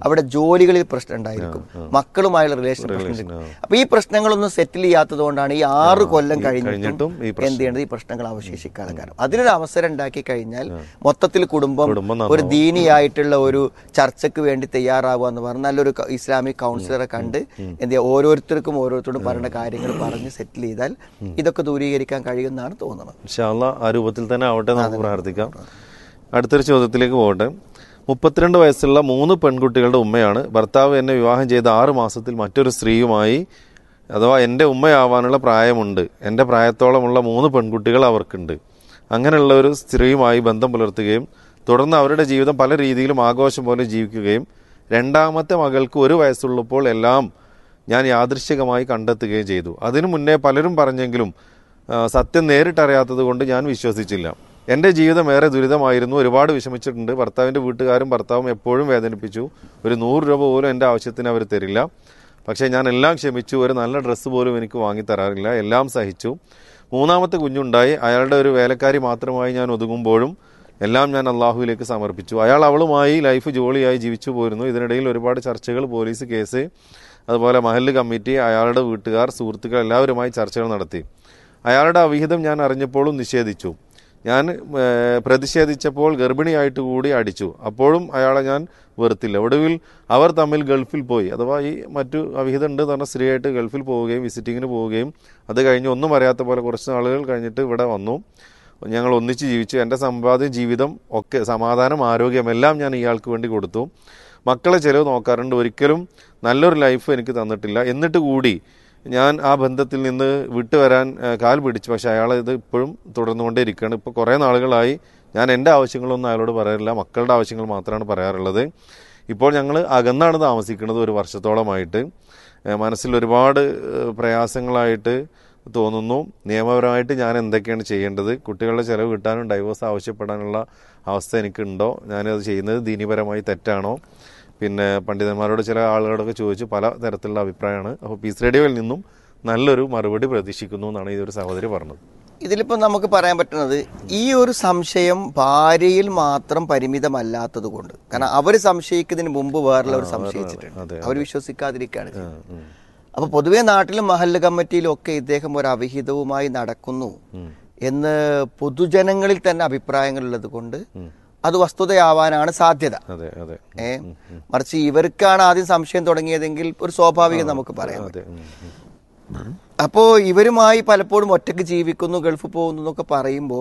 അവിടെ ജോലികളിൽ പ്രശ്നം ഉണ്ടായിരിക്കും മക്കളുമായുള്ള റിലേഷൻ പ്രശ്നം അപ്പൊ ഈ പ്രശ്നങ്ങളൊന്നും സെറ്റിൽ ചെയ്യാത്തത് കൊണ്ടാണ് ഈ ആറ് കൊല്ലം കഴിഞ്ഞിട്ടും കഴിഞ്ഞിട്ടും ഈ എന്ത് ചെയ്യേണ്ടത് ഈ പ്രശ്നങ്ങൾ അവശേഷിക്കാതെ കാരണം അതിനൊരു അവസരം ഉണ്ടാക്കി കഴിഞ്ഞാൽ മൊത്തത്തിൽ കുടുംബം കുടുംബം ഒരു ദീനിയായിട്ടുള്ള ഒരു ചർച്ചയ്ക്ക് വേണ്ടി തയ്യാറാവുക എന്ന് പറഞ്ഞാൽ നല്ലൊരു ക- ഇസ്ലാമിക് കൗൺസിലറെ കണ്ട് എന്ത് ചെയ്യുക ഓരോരുത്തർക്കും ഓരോരുത്തരോടും പറയുന്ന കാര്യങ്ങൾ പറഞ്ഞ് സെറ്റിൽ ചെയ്താൽ ഇതൊക്കെ ദൂരീകരിക്കാൻ കഴിയുമെന്നാണ് തോന്നുന്നത് ഇൻഷാല്ല ആ രൂപത്തിൽ തന്നെ ആവട്ടെ നമുക്ക് പ്രാർത്ഥിക്കാം അടുത്തൊരു ചോദ്യത്തിലേക്ക് പോകട്ടെ മുപ്പത്തിരണ്ട് വയസ്സുള്ള മൂന്ന് പെൺകുട്ടികളുടെ ഉമ്മയാണ് ഭർത്താവ് എന്നെ വിവാഹം ചെയ്ത ആറ് മാസത്തിൽ മറ്റൊരു സ്ത്രീയുമായി അഥവാ എൻ്റെ ഉമ്മയാവാനുള്ള പ്രായമുണ്ട് എൻ്റെ പ്രായത്തോളമുള്ള മൂന്ന് പെൺകുട്ടികൾ അവർക്കുണ്ട് അങ്ങനെയുള്ള ഒരു സ്ത്രീയുമായി ബന്ധം പുലർത്തുകയും തുടർന്ന് അവരുടെ ജീവിതം പല രീതിയിലും ആഘോഷം പോലെ ജീവിക്കുകയും രണ്ടാമത്തെ മകൾക്ക് ഒരു വയസ്സുള്ളപ്പോൾ എല്ലാം ഞാൻ യാദൃശ്ചികമായി കണ്ടെത്തുകയും ചെയ്തു അതിനു മുന്നേ പലരും പറഞ്ഞെങ്കിലും ആ, സത്യം നേരിട്ടറിയാത്തത് കൊണ്ട് ഞാൻ വിശ്വസിച്ചില്ല എൻ്റെ ജീവിതം ഏറെ ദുരിതമായിരുന്നു ഒരുപാട് വിഷമിച്ചിട്ടുണ്ട് ഭർത്താവിൻ്റെ വീട്ടുകാരും ഭർത്താവും എപ്പോഴും വേദനിപ്പിച്ചു ഒരു നൂറ് രൂപ പോലും എൻ്റെ ആവശ്യത്തിന് അവർ തരില്ല പക്ഷേ ഞാൻ എല്ലാം ക്ഷമിച്ചു ഒരു നല്ല ഡ്രസ്സ് പോലും എനിക്ക് വാങ്ങി തരാറില്ല എല്ലാം സഹിച്ചു മൂന്നാമത്തെ കുഞ്ഞുണ്ടായി അയാളുടെ ഒരു വേലക്കാരി മാത്രമായി ഞാൻ ഒതുങ്ങുമ്പോഴും എല്ലാം ഞാൻ അള്ളാഹുവിലേക്ക് സമർപ്പിച്ചു അയാൾ അവളുമായി ലൈഫ് ജോളിയായി ജീവിച്ചു പോരുന്നു ഇതിനിടയിൽ ഒരുപാട് ചർച്ചകൾ പോലീസ് കേസ് അതുപോലെ മഹല്ല് കമ്മിറ്റി അയാളുടെ വീട്ടുകാർ സുഹൃത്തുക്കൾ എല്ലാവരുമായി ചർച്ചകൾ നടത്തി അയാളുടെ അവിഹിതം ഞാൻ അറിഞ്ഞപ്പോഴും നിഷേധിച്ചു ഞാൻ ഏഹ്, പ്രതിഷേധിച്ചപ്പോൾ ഗർഭിണിയായിട്ട് കൂടി അടിച്ചു അപ്പോഴും അയാളെ ഞാൻ വെറുത്തില്ല ഒടുവിൽ അവർ തമ്മിൽ ഗൾഫിൽ പോയി അഥവാ ഈ മറ്റു അവിഹിതം ഉണ്ട് എന്ന് പറഞ്ഞ സ്ത്രീയായിട്ട് ഗൾഫിൽ പോവുകയും വിസിറ്റിങ്ങിന് പോവുകയും അത് കഴിഞ്ഞ് ഒന്നും അറിയാത്ത പോലെ കുറച്ച് നാളുകൾ കഴിഞ്ഞിട്ട് ഇവിടെ വന്നു ഞങ്ങൾ ഒന്നിച്ച് ജീവിച്ചു എൻ്റെ സമ്പാദ്യം ജീവിതം ഒക്കെ സമാധാനം ആരോഗ്യം എല്ലാം ഞാൻ ഇയാൾക്ക് വേണ്ടി കൊടുത്തു മക്കളെ ചിലവ് നോക്കാറുണ്ട് ഒരിക്കലും നല്ലൊരു ലൈഫ് എനിക്ക് തന്നിട്ടില്ല എന്നിട്ട് കൂടി ഞാൻ ആ ബന്ധത്തിൽ നിന്ന് വിട്ടുവരാൻ ആ, കാൽ പിടിച്ചു പക്ഷെ അയാൾ ഇത് ഇപ്പോഴും തുടർന്നുകൊണ്ടേ ഇരിക്കുകയാണ് ഇപ്പോൾ കുറേ നാളുകളായി ഞാൻ എൻ്റെ ആവശ്യങ്ങളൊന്നും അയാളോട് പറയാറില്ല മക്കളുടെ ആവശ്യങ്ങൾ മാത്രമാണ് പറയാറുള്ളത് ഇപ്പോൾ ഞങ്ങൾ അകന്നാണ് താമസിക്കുന്നത് ഒരു വർഷത്തോളമായിട്ട് ഏ, മനസ്സിൽ ഒരുപാട് ഏ, പ്രയാസങ്ങളായിട്ട് തോന്നുന്നു നിയമപരമായിട്ട് ഞാൻ എന്തൊക്കെയാണ് ചെയ്യേണ്ടത് കുട്ടികളുടെ ചിലവ് കിട്ടാനും ഡൈവോഴ്സ് ആവശ്യപ്പെടാനുള്ള അവസ്ഥ എനിക്കുണ്ടോ ഞാനത് ചെയ്യുന്നത് ദീനിപരമായി തെറ്റാണോ പിന്നെ പണ്ഡിതന്മാരോട് ചില ആളുകളോടൊക്കെ ചോദിച്ചു പല തരത്തിലുള്ള അഭിപ്രായമാണ് അപ്പോൾ പീസ് റേഡിയോയിൽ നിന്നും നല്ലൊരു മറുപടി പ്രതീക്ഷിക്കുന്നു എന്നാണ് ഈ ഒരു സഹോദരി പറഞ്ഞത് ഇതിലിപ്പോൾ നമുക്ക് പറയാൻ പറ്റുന്നത് ഈ ഒരു സംശയം ഭാര്യയിൽ മാത്രം പരിമിതമല്ലാത്തത് കൊണ്ട് കാരണം അവർ സംശയിക്കുന്നതിന് മുമ്പ് വേറുള്ളവർ സംശയിച്ചിട്ടുണ്ട് അതെ, അവർ വിശ്വസിക്കാതിരിക്കുകയാണ് ചെയ്യുന്നത്. ഉം. അപ്പൊ പൊതുവെ നാട്ടിലും മഹല്ല് കമ്മിറ്റിയിലും ഒക്കെ ഇദ്ദേഹം ഒരു അവിഹിതവുമായി നടക്കുന്നു എന്ന് പൊതുജനങ്ങളിൽ തന്നെ അഭിപ്രായങ്ങളുള്ളത് കൊണ്ട് അത് വസ്തുതയാവാനാണ് സാധ്യത അതെ അതെ ഏ മറിച്ച് ഇവർക്കാണ് ആദ്യം സംശയം തുടങ്ങിയതെങ്കിൽ ഒരു സ്വാഭാവികം നമുക്ക് പറയാം അതെ ഉം, ഉം. അപ്പോ ഇവരുമായി പലപ്പോഴും ഒറ്റക്ക് ജീവിക്കുന്നു ഗൾഫ് പോകുന്നു എന്നൊക്കെ പറയുമ്പോൾ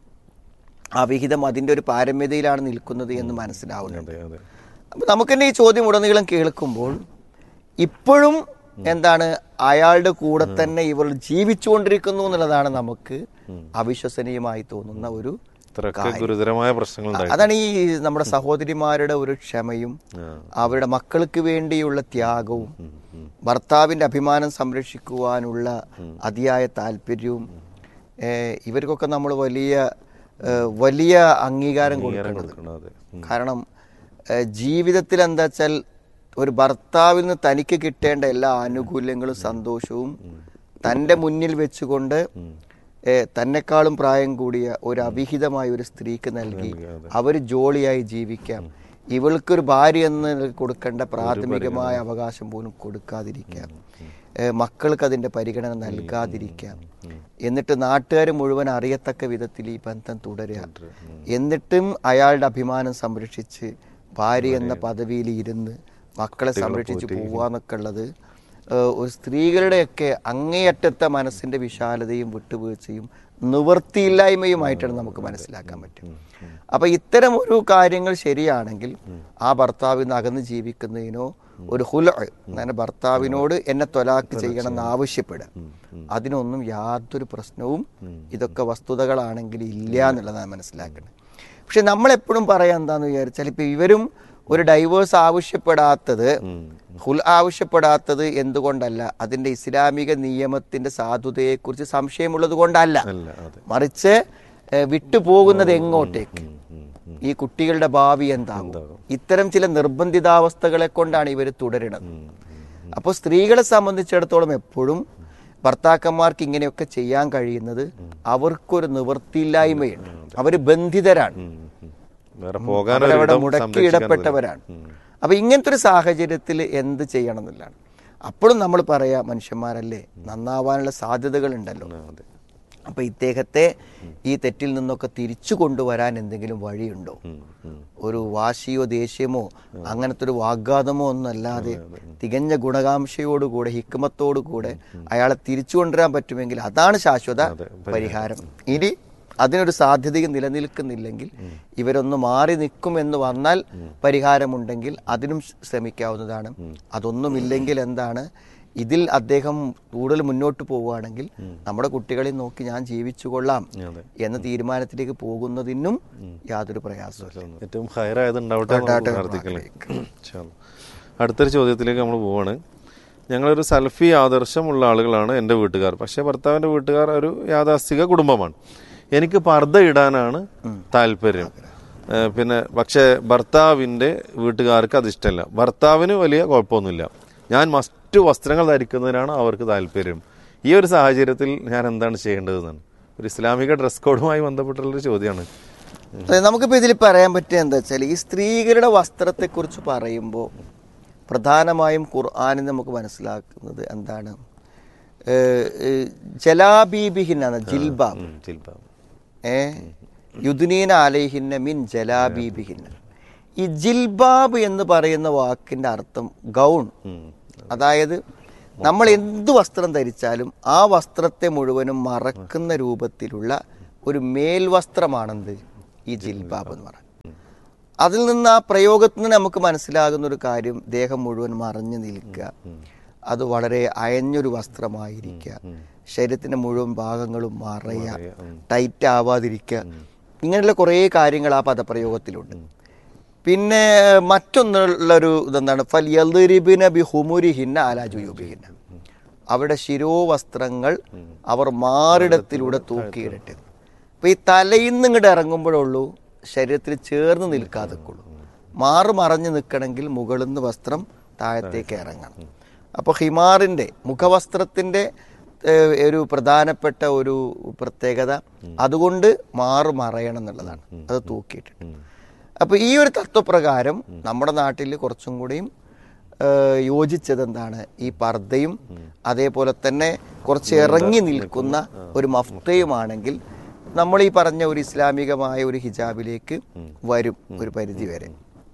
ആ വിഹിതം അതിന്റെ ഒരു പാരമ്യതയിലാണ് നിൽക്കുന്നത് എന്ന് മനസ്സിലാവുന്നുണ്ട് അതെ അതെ അപ്പൊ നമുക്ക് തന്നെ ഈ ചോദ്യം ഉടനീളം കേൾക്കുമ്പോൾ ഇപ്പോഴും എന്താണ് അയാളുടെ കൂടെ തന്നെ ഇവർ ജീവിച്ചുകൊണ്ടിരിക്കുന്നു എന്നുള്ളതാണ് നമുക്ക് അവിശ്വസനീയമായി തോന്നുന്ന ഒരു ഇത്രയൊക്കെ ഗുരുതരമായ പ്രശ്നങ്ങൾ ഉണ്ടായി അതാണ് ഈ നമ്മുടെ സഹോദരിമാരുടെ ഒരു ക്ഷമയും അവരുടെ മക്കൾക്ക് വേണ്ടിയുള്ള ത്യാഗവും ഭർത്താവിന്റെ അഭിമാനം സംരക്ഷിക്കുവാനുള്ള അതിയായ താല്പര്യവും ഏഹ് ഇവർക്കൊക്കെ നമ്മൾ വലിയ ഏഹ് വലിയ അംഗീകാരം കൊടുക്കേണ്ടത് കൊടുക്കണം അതെ ഉം. കാരണം ഏഹ് ജീവിതത്തിൽ എന്താ വെച്ചാൽ ഒരു ഭർത്താവിൽ നിന്ന് തനിക്ക് കിട്ടേണ്ട എല്ലാ ആനുകൂല്യങ്ങളും സന്തോഷവും തൻ്റെ മുന്നിൽ വെച്ചുകൊണ്ട് ഏഹ് തന്നെക്കാളും പ്രായം കൂടിയ ഒരു അവിഹിതമായ ഒരു സ്ത്രീക്ക് നൽകി അവർ ജോളിയായി ജീവിക്കാം ഇവൾക്കൊരു ഭാര്യ എന്ന് കൊടുക്കേണ്ട പ്രാഥമികമായ അവകാശം പോലും കൊടുക്കാതിരിക്കാം ഏഹ് മക്കൾക്ക് അതിന്റെ പരിഗണന നൽകാതിരിക്കാം എന്നിട്ട് നാട്ടുകാർ മുഴുവൻ അറിയത്തക്ക വിധത്തിൽ ഈ ബന്ധം തുടരുക എന്നിട്ടും അയാളുടെ അഭിമാനം സംരക്ഷിച്ച് ഭാര്യ എന്ന പദവിയിൽ ഇരുന്ന് മക്കളെ സംരക്ഷിച്ച് പോവാന്നൊക്കെ ഉള്ളത് ഏഹ് ഒരു സ്ത്രീകളുടെയൊക്കെ അങ്ങേയറ്റത്തെ മനസ്സിന്റെ വിശാലതയും വിട്ടുവീഴ്ചയും നിവൃത്തിയില്ലായ്മയുമായിട്ടാണ് നമുക്ക് മനസ്സിലാക്കാൻ പറ്റും അപ്പൊ ഇത്തരം ഒരു കാര്യങ്ങൾ ശരിയാണെങ്കിൽ ആ ഭർത്താവിൽ നിന്ന് അകന്ന് ജീവിക്കുന്നതിനോ ഒരു ഹുല അങ്ങനെ ഭർത്താവിനോട് എന്നെ തൊലാക്ക് ചെയ്യണം എന്ന് ആവശ്യപ്പെടുക അതിനൊന്നും യാതൊരു പ്രശ്നവും ഇതൊക്കെ വസ്തുതകളാണെങ്കിൽ ഇല്ല എന്നുള്ളതാണ് മനസ്സിലാക്കുന്നത് പക്ഷെ നമ്മളെപ്പോഴും പറയാൻ എന്താന്ന് വിചാരിച്ചാൽ ഇപ്പൊ ഇവരും ഒരു ഡൈവേഴ്സ് ആവശ്യപ്പെടാത്തത് ഹുൽ ആവശ്യപ്പെടാത്തത് എന്തുകൊണ്ടല്ല അതിന്റെ ഇസ്ലാമിക നിയമത്തിന്റെ സാധുതയെക്കുറിച്ച് സംശയമുള്ളത് കൊണ്ടല്ല അല്ല അതെ മറിച്ച് ഏഹ്, വിട്ടുപോകുന്നത് എങ്ങോട്ടേക്ക് ഈ കുട്ടികളുടെ ഭാവി എന്താകും ഇത്തരം ചില നിർബന്ധിതാവസ്ഥകളെ കൊണ്ടാണ് ഇവർ തുടരുന്നത് അപ്പോൾ സ്ത്രീകളെ സംബന്ധിച്ചിടത്തോളം എപ്പോഴും ഭർത്താക്കന്മാർക്ക് ഇങ്ങനെയൊക്കെ ചെയ്യാൻ കഴിയുന്നത് അവർക്കൊരു നിവൃത്തിയില്ലായ്മയുണ്ട് അവർ ബന്ധിതരാണ് ഉം, ഉം. വേറെ പോകാൻ അവരവിടെ ഒരിടം മുടക്കി സംരക്ഷിക്കാൻ ഇടപ്പെട്ടവരാണ് അപ്പോൾ ഇങ്ങനത്തെ ഒരു സാഹചര്യത്തിൽ എന്ത് ചെയ്യണം എന്നുള്ളതാണ് അപ്പോഴും നമ്മൾ പറയാ മനുഷ്യന്മാരല്ലേ നന്നാവാനുള്ള സാധ്യതകളുണ്ടല്ലോ അതെ അപ്പോൾ ഇദ്ദേഹത്തെ ഈ തെറ്റിൽ നിന്നൊക്കെ തിരിച്ചു കൊണ്ടുവരാൻ എന്തെങ്കിലും വഴിയുണ്ടോ ഉം, ഉം. ഒരു വാശിയോ ദേഷ്യമോ അങ്ങനത്തെ ഒരു വാഗ്വാദമോ ഒന്നും അല്ലാതെ തികഞ്ഞ ഗുണകാംക്ഷയോടുകൂടെ ഹിക്മത്തോടുകൂടെ അയാളെ തിരിച്ചു കൊണ്ടുവരാൻ പറ്റുമെങ്കിൽ അതാണ് ശാശ്വത പരിഹാരം ഇനി അതിനൊരു സാധ്യതയും നിലനിൽക്കുന്നില്ലെങ്കിൽ ഇവരൊന്ന് മാറി നിൽക്കും എന്ന് വന്നാൽ പരിഹാരമുണ്ടെങ്കിൽ അതിനും ശ്രമിക്കാവുന്നതാണ് അതൊന്നുമില്ലെങ്കിൽ എന്താണ് ഇതിൽ അദ്ദേഹം കൂടുതൽ മുന്നോട്ട് പോവുകയാണെങ്കിൽ നമ്മുടെ കുട്ടികളെ നോക്കി ഞാൻ ജീവിച്ചു കൊള്ളാം അതെ. എന്ന തീരുമാനത്തിലേക്ക് പോകുന്നതിനും യാതൊരു പ്രയാസമില്ല ഏറ്റവും ഹയറായത് ഉണ്ടാവട്ടെ എന്ന് നമുക്ക് പ്രാർത്ഥിക്കല്ലേ ഇൻഷാ അല്ലാ. അടുത്തൊരു ചോദ്യത്തിലേക്ക് നമ്മൾ പോവാണ് ഞങ്ങളൊരു സൽഫി ആദർശമുള്ള ആളുകളാണ് എൻ്റെ വീട്ടുകാർ പക്ഷേ ഭർത്താവിൻ്റെ വീട്ടുകാർ ഒരു യാഥാസ്ഥിക കുടുംബമാണ് എനിക്ക് പർദ്ദ ഇടാനാണ് താല്പര്യം ഏഹ് പിന്നെ പക്ഷേ ഭർത്താവിൻ്റെ വീട്ടുകാർക്ക് അത് ഇഷ്ടമല്ല ഭർത്താവിന് വലിയ കുഴപ്പമൊന്നുമില്ല ഞാൻ മറ്റു വസ്ത്രങ്ങൾ ധരിക്കുന്നതിനാണ് അവർക്ക് താല്പര്യം ഈ ഒരു സാഹചര്യത്തിൽ ഞാൻ എന്താണ് ചെയ്യേണ്ടതെന്നാണ് ഒരു ഇസ്ലാമിക ഡ്രസ് കോഡുമായി ബന്ധപ്പെട്ടുള്ളൊരു ചോദ്യമാണ് അതെ, നമുക്കിപ്പോൾ ഇതിൽ പറയാൻ പറ്റിയ എന്താ വെച്ചാൽ ഈ സ്ത്രീകളുടെ വസ്ത്രത്തെക്കുറിച്ച് പറയുമ്പോൾ പ്രധാനമായും ഖുർആാനിൽ നമുക്ക് മനസ്സിലാക്കുന്നത് എന്താണ് ഏഹ്, ഏഹ്, ജലാബീബിഹിന്നാണ് ജിൽബാബ് ഉം, ജിൽബാബ് ഏ യുദ്നീന അലൈഹിന്ന മിൻ ജലാബീബിഹിന്ന ഈ ജിൽബാബ് എന്ന് പറയുന്ന വാക്കിന്റെ അർത്ഥം ഗൗൺ ഉം. അതായത് നമ്മൾ എന്ത് വസ്ത്രം ധരിച്ചാലും ആ വസ്ത്രത്തെ മുഴുവനും മറക്കുന്ന രൂപത്തിലുള്ള ഒരു മേൽവസ്ത്രമാണെന്ത് ഈ ജിൽബാബ് എന്ന് പറയുന്നത് അതിൽ നിന്ന് ആ പ്രയോഗത്തിൽ നിന്ന് നമുക്ക് മനസ്സിലാകുന്ന ഒരു കാര്യം ദേഹം മുഴുവൻ മറഞ്ഞു നിൽക്കുക അത് വളരെ അയഞ്ഞൊരു വസ്ത്രമായിരിക്കുക ശരീരത്തിന്റെ മുഴുവൻ ഭാഗങ്ങളും മറയുക ടൈറ്റ് ആവാതിരിക്കുക ഇങ്ങനെയുള്ള കുറേ കാര്യങ്ങൾ ആ പദപ്രയോഗത്തിലുണ്ട് പിന്നെ മറ്റൊന്നുള്ളൊരു ഇതെന്താണ് ഫൽ യൽറിബിന ബി ഹുമുരിഹിന്ന അലാജുയുബിഹിന്ന അവരുടെ ശിരോവസ്ത്രങ്ങൾ അവർ മാറിടത്തിലൂടെ തൂക്കിയിടട്ടെ അപ്പൊ ഈ തലയിൽ നിന്ന് ഇങ്ങോട്ട് ഇറങ്ങുമ്പോഴുള്ളൂ ശരീരത്തിൽ ചേർന്ന് നിൽക്കാതെക്കുള്ളൂ മാറ് മറഞ്ഞു നിൽക്കണമെങ്കിൽ മുകളിൽ നിന്ന് വസ്ത്രം താഴത്തേക്ക് ഇറങ്ങണം അപ്പോൾ ഹിമാറിന്റെ മുഖവസ്ത്രത്തിന്റെ ഏഹ്, ഒരു പ്രധാനപ്പെട്ട ഒരു പ്രത്യേകത അതുകൊണ്ട് മാറ് മറയണം എന്നുള്ളതാണ് അത് തൂക്കിയിട്ടുണ്ട് അപ്പൊ ഈ ഒരു തത്വപ്രകാരം നമ്മുടെ നാട്ടിൽ കുറച്ചും കൂടിയും ഏഹ്, യോജിച്ചത് എന്താണ് ഈ പർദ്ദയും അതേപോലെ തന്നെ കുറച്ച് ഇറങ്ങി നിൽക്കുന്ന ഒരു മഫ്തയുമാണെങ്കിൽ നമ്മൾ ഈ പറഞ്ഞ ഒരു ഇസ്ലാമികമായ ഒരു ഹിജാബിലേക്ക് വരും ഒരു പരിധി വരെ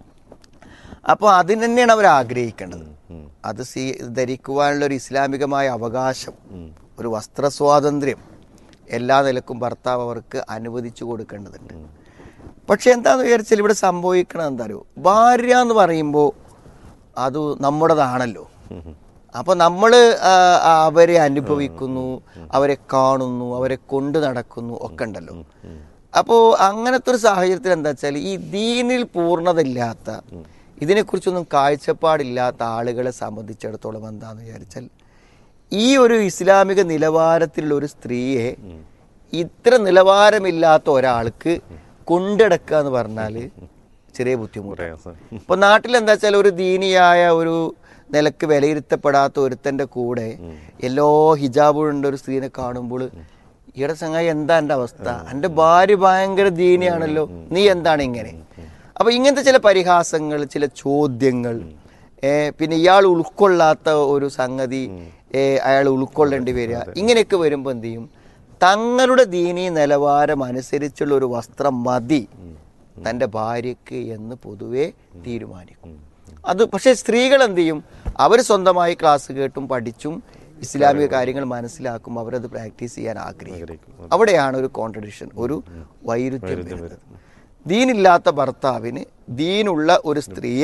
അപ്പോൾ അതിന് തന്നെയാണ് അവർ ആഗ്രഹിക്കേണ്ടത് അത് സ്വീ ധരിക്കുവാനുള്ള ഒരു ഇസ്ലാമികമായ അവകാശം ഒരു വസ്ത്ര സ്വാതന്ത്ര്യം എല്ലാ നിലക്കും ഭർത്താവ് അവർക്ക് അനുവദിച്ചു കൊടുക്കേണ്ടതുണ്ട് പക്ഷെ എന്താന്ന് വിചാരിച്ചാൽ ഇവിടെ സംഭവിക്കണത് എന്താ അറിയോ ഭാര്യ എന്ന് പറയുമ്പോൾ അത് നമ്മുടേതാണല്ലോ അപ്പൊ നമ്മൾ അവരെ അനുഭവിക്കുന്നു അവരെ കാണുന്നു അവരെ കൊണ്ട് നടക്കുന്നു ഒക്കെ ഉണ്ടല്ലോ അപ്പോ അങ്ങനത്തെ ഒരു സാഹചര്യത്തിൽ എന്താ വെച്ചാൽ ഈ ദീനിൽ പൂർണ്ണതയില്ലാത്ത ഇതിനെക്കുറിച്ചൊന്നും കാഴ്ചപ്പാടില്ലാത്ത ആളുകളെ സംബന്ധിച്ചിടത്തോളം എന്താന്ന് വിചാരിച്ചാൽ ഈ ഒരു ഇസ്ലാമിക നിലവാരത്തിലുള്ള ഒരു സ്ത്രീയെ ഇത്ര നിലവാരമില്ലാത്ത ഒരാൾക്ക് കൊണ്ടടക്കുക എന്ന് പറഞ്ഞാല് ചെറിയ ബുദ്ധിമുട്ടാണ് പ്രയാസം ഇപ്പൊ നാട്ടിൽ എന്താ വെച്ചാൽ ഒരു ദീനിയായ ഒരു നിലക്ക് വിലയിരുത്തപ്പെടാത്ത ഒരുത്തന്റെ കൂടെ എല്ലോ ഹിജാബുണ്ട് ഒരു സ്ത്രീനെ കാണുമ്പോൾ ഈയുടെ ചങ്ങായി എന്താ എൻ്റെ അവസ്ഥ എൻ്റെ ഭാര്യ ഭയങ്കര ദീനിയാണല്ലോ നീ എന്താണ് ഇങ്ങനെ അപ്പൊ ഇങ്ങനത്തെ ചില പരിഹാസങ്ങൾ ചില ചോദ്യങ്ങൾ ഏ, പിന്നെ ഇയാൾ ഉൾക്കൊള്ളാത്ത ഒരു സംഗതി ഏ, അയാൾ ഉൾക്കൊള്ളേണ്ടി വരിക ഇങ്ങനെയൊക്കെ വരുമ്പോൾ എന്ത് ചെയ്യും തങ്ങളുടെ ദീനീ നിലവാരം അനുസരിച്ചുള്ള ഒരു വസ്ത്രം മതി തൻ്റെ ഭാര്യയ്ക്ക് എന്ന് പൊതുവെ തീരുമാനിക്കും അത് പക്ഷേ സ്ത്രീകൾ എന്ത് ചെയ്യും അവർ സ്വന്തമായി ക്ലാസ് കേട്ടും പഠിച്ചും ഇസ്ലാമിക കാര്യങ്ങൾ മനസ്സിലാക്കും അവരത് പ്രാക്ടീസ് ചെയ്യാൻ ആഗ്രഹിക്കും അവിടെയാണ് ഒരു കോൺട്രഡിക്ഷൻ ഒരു വൈരുദ്ധ്യം വരുന്നത് ദീനില്ലാത്ത ഭർത്താവിന് ദീനുള്ള ഒരു സ്ത്രീയെ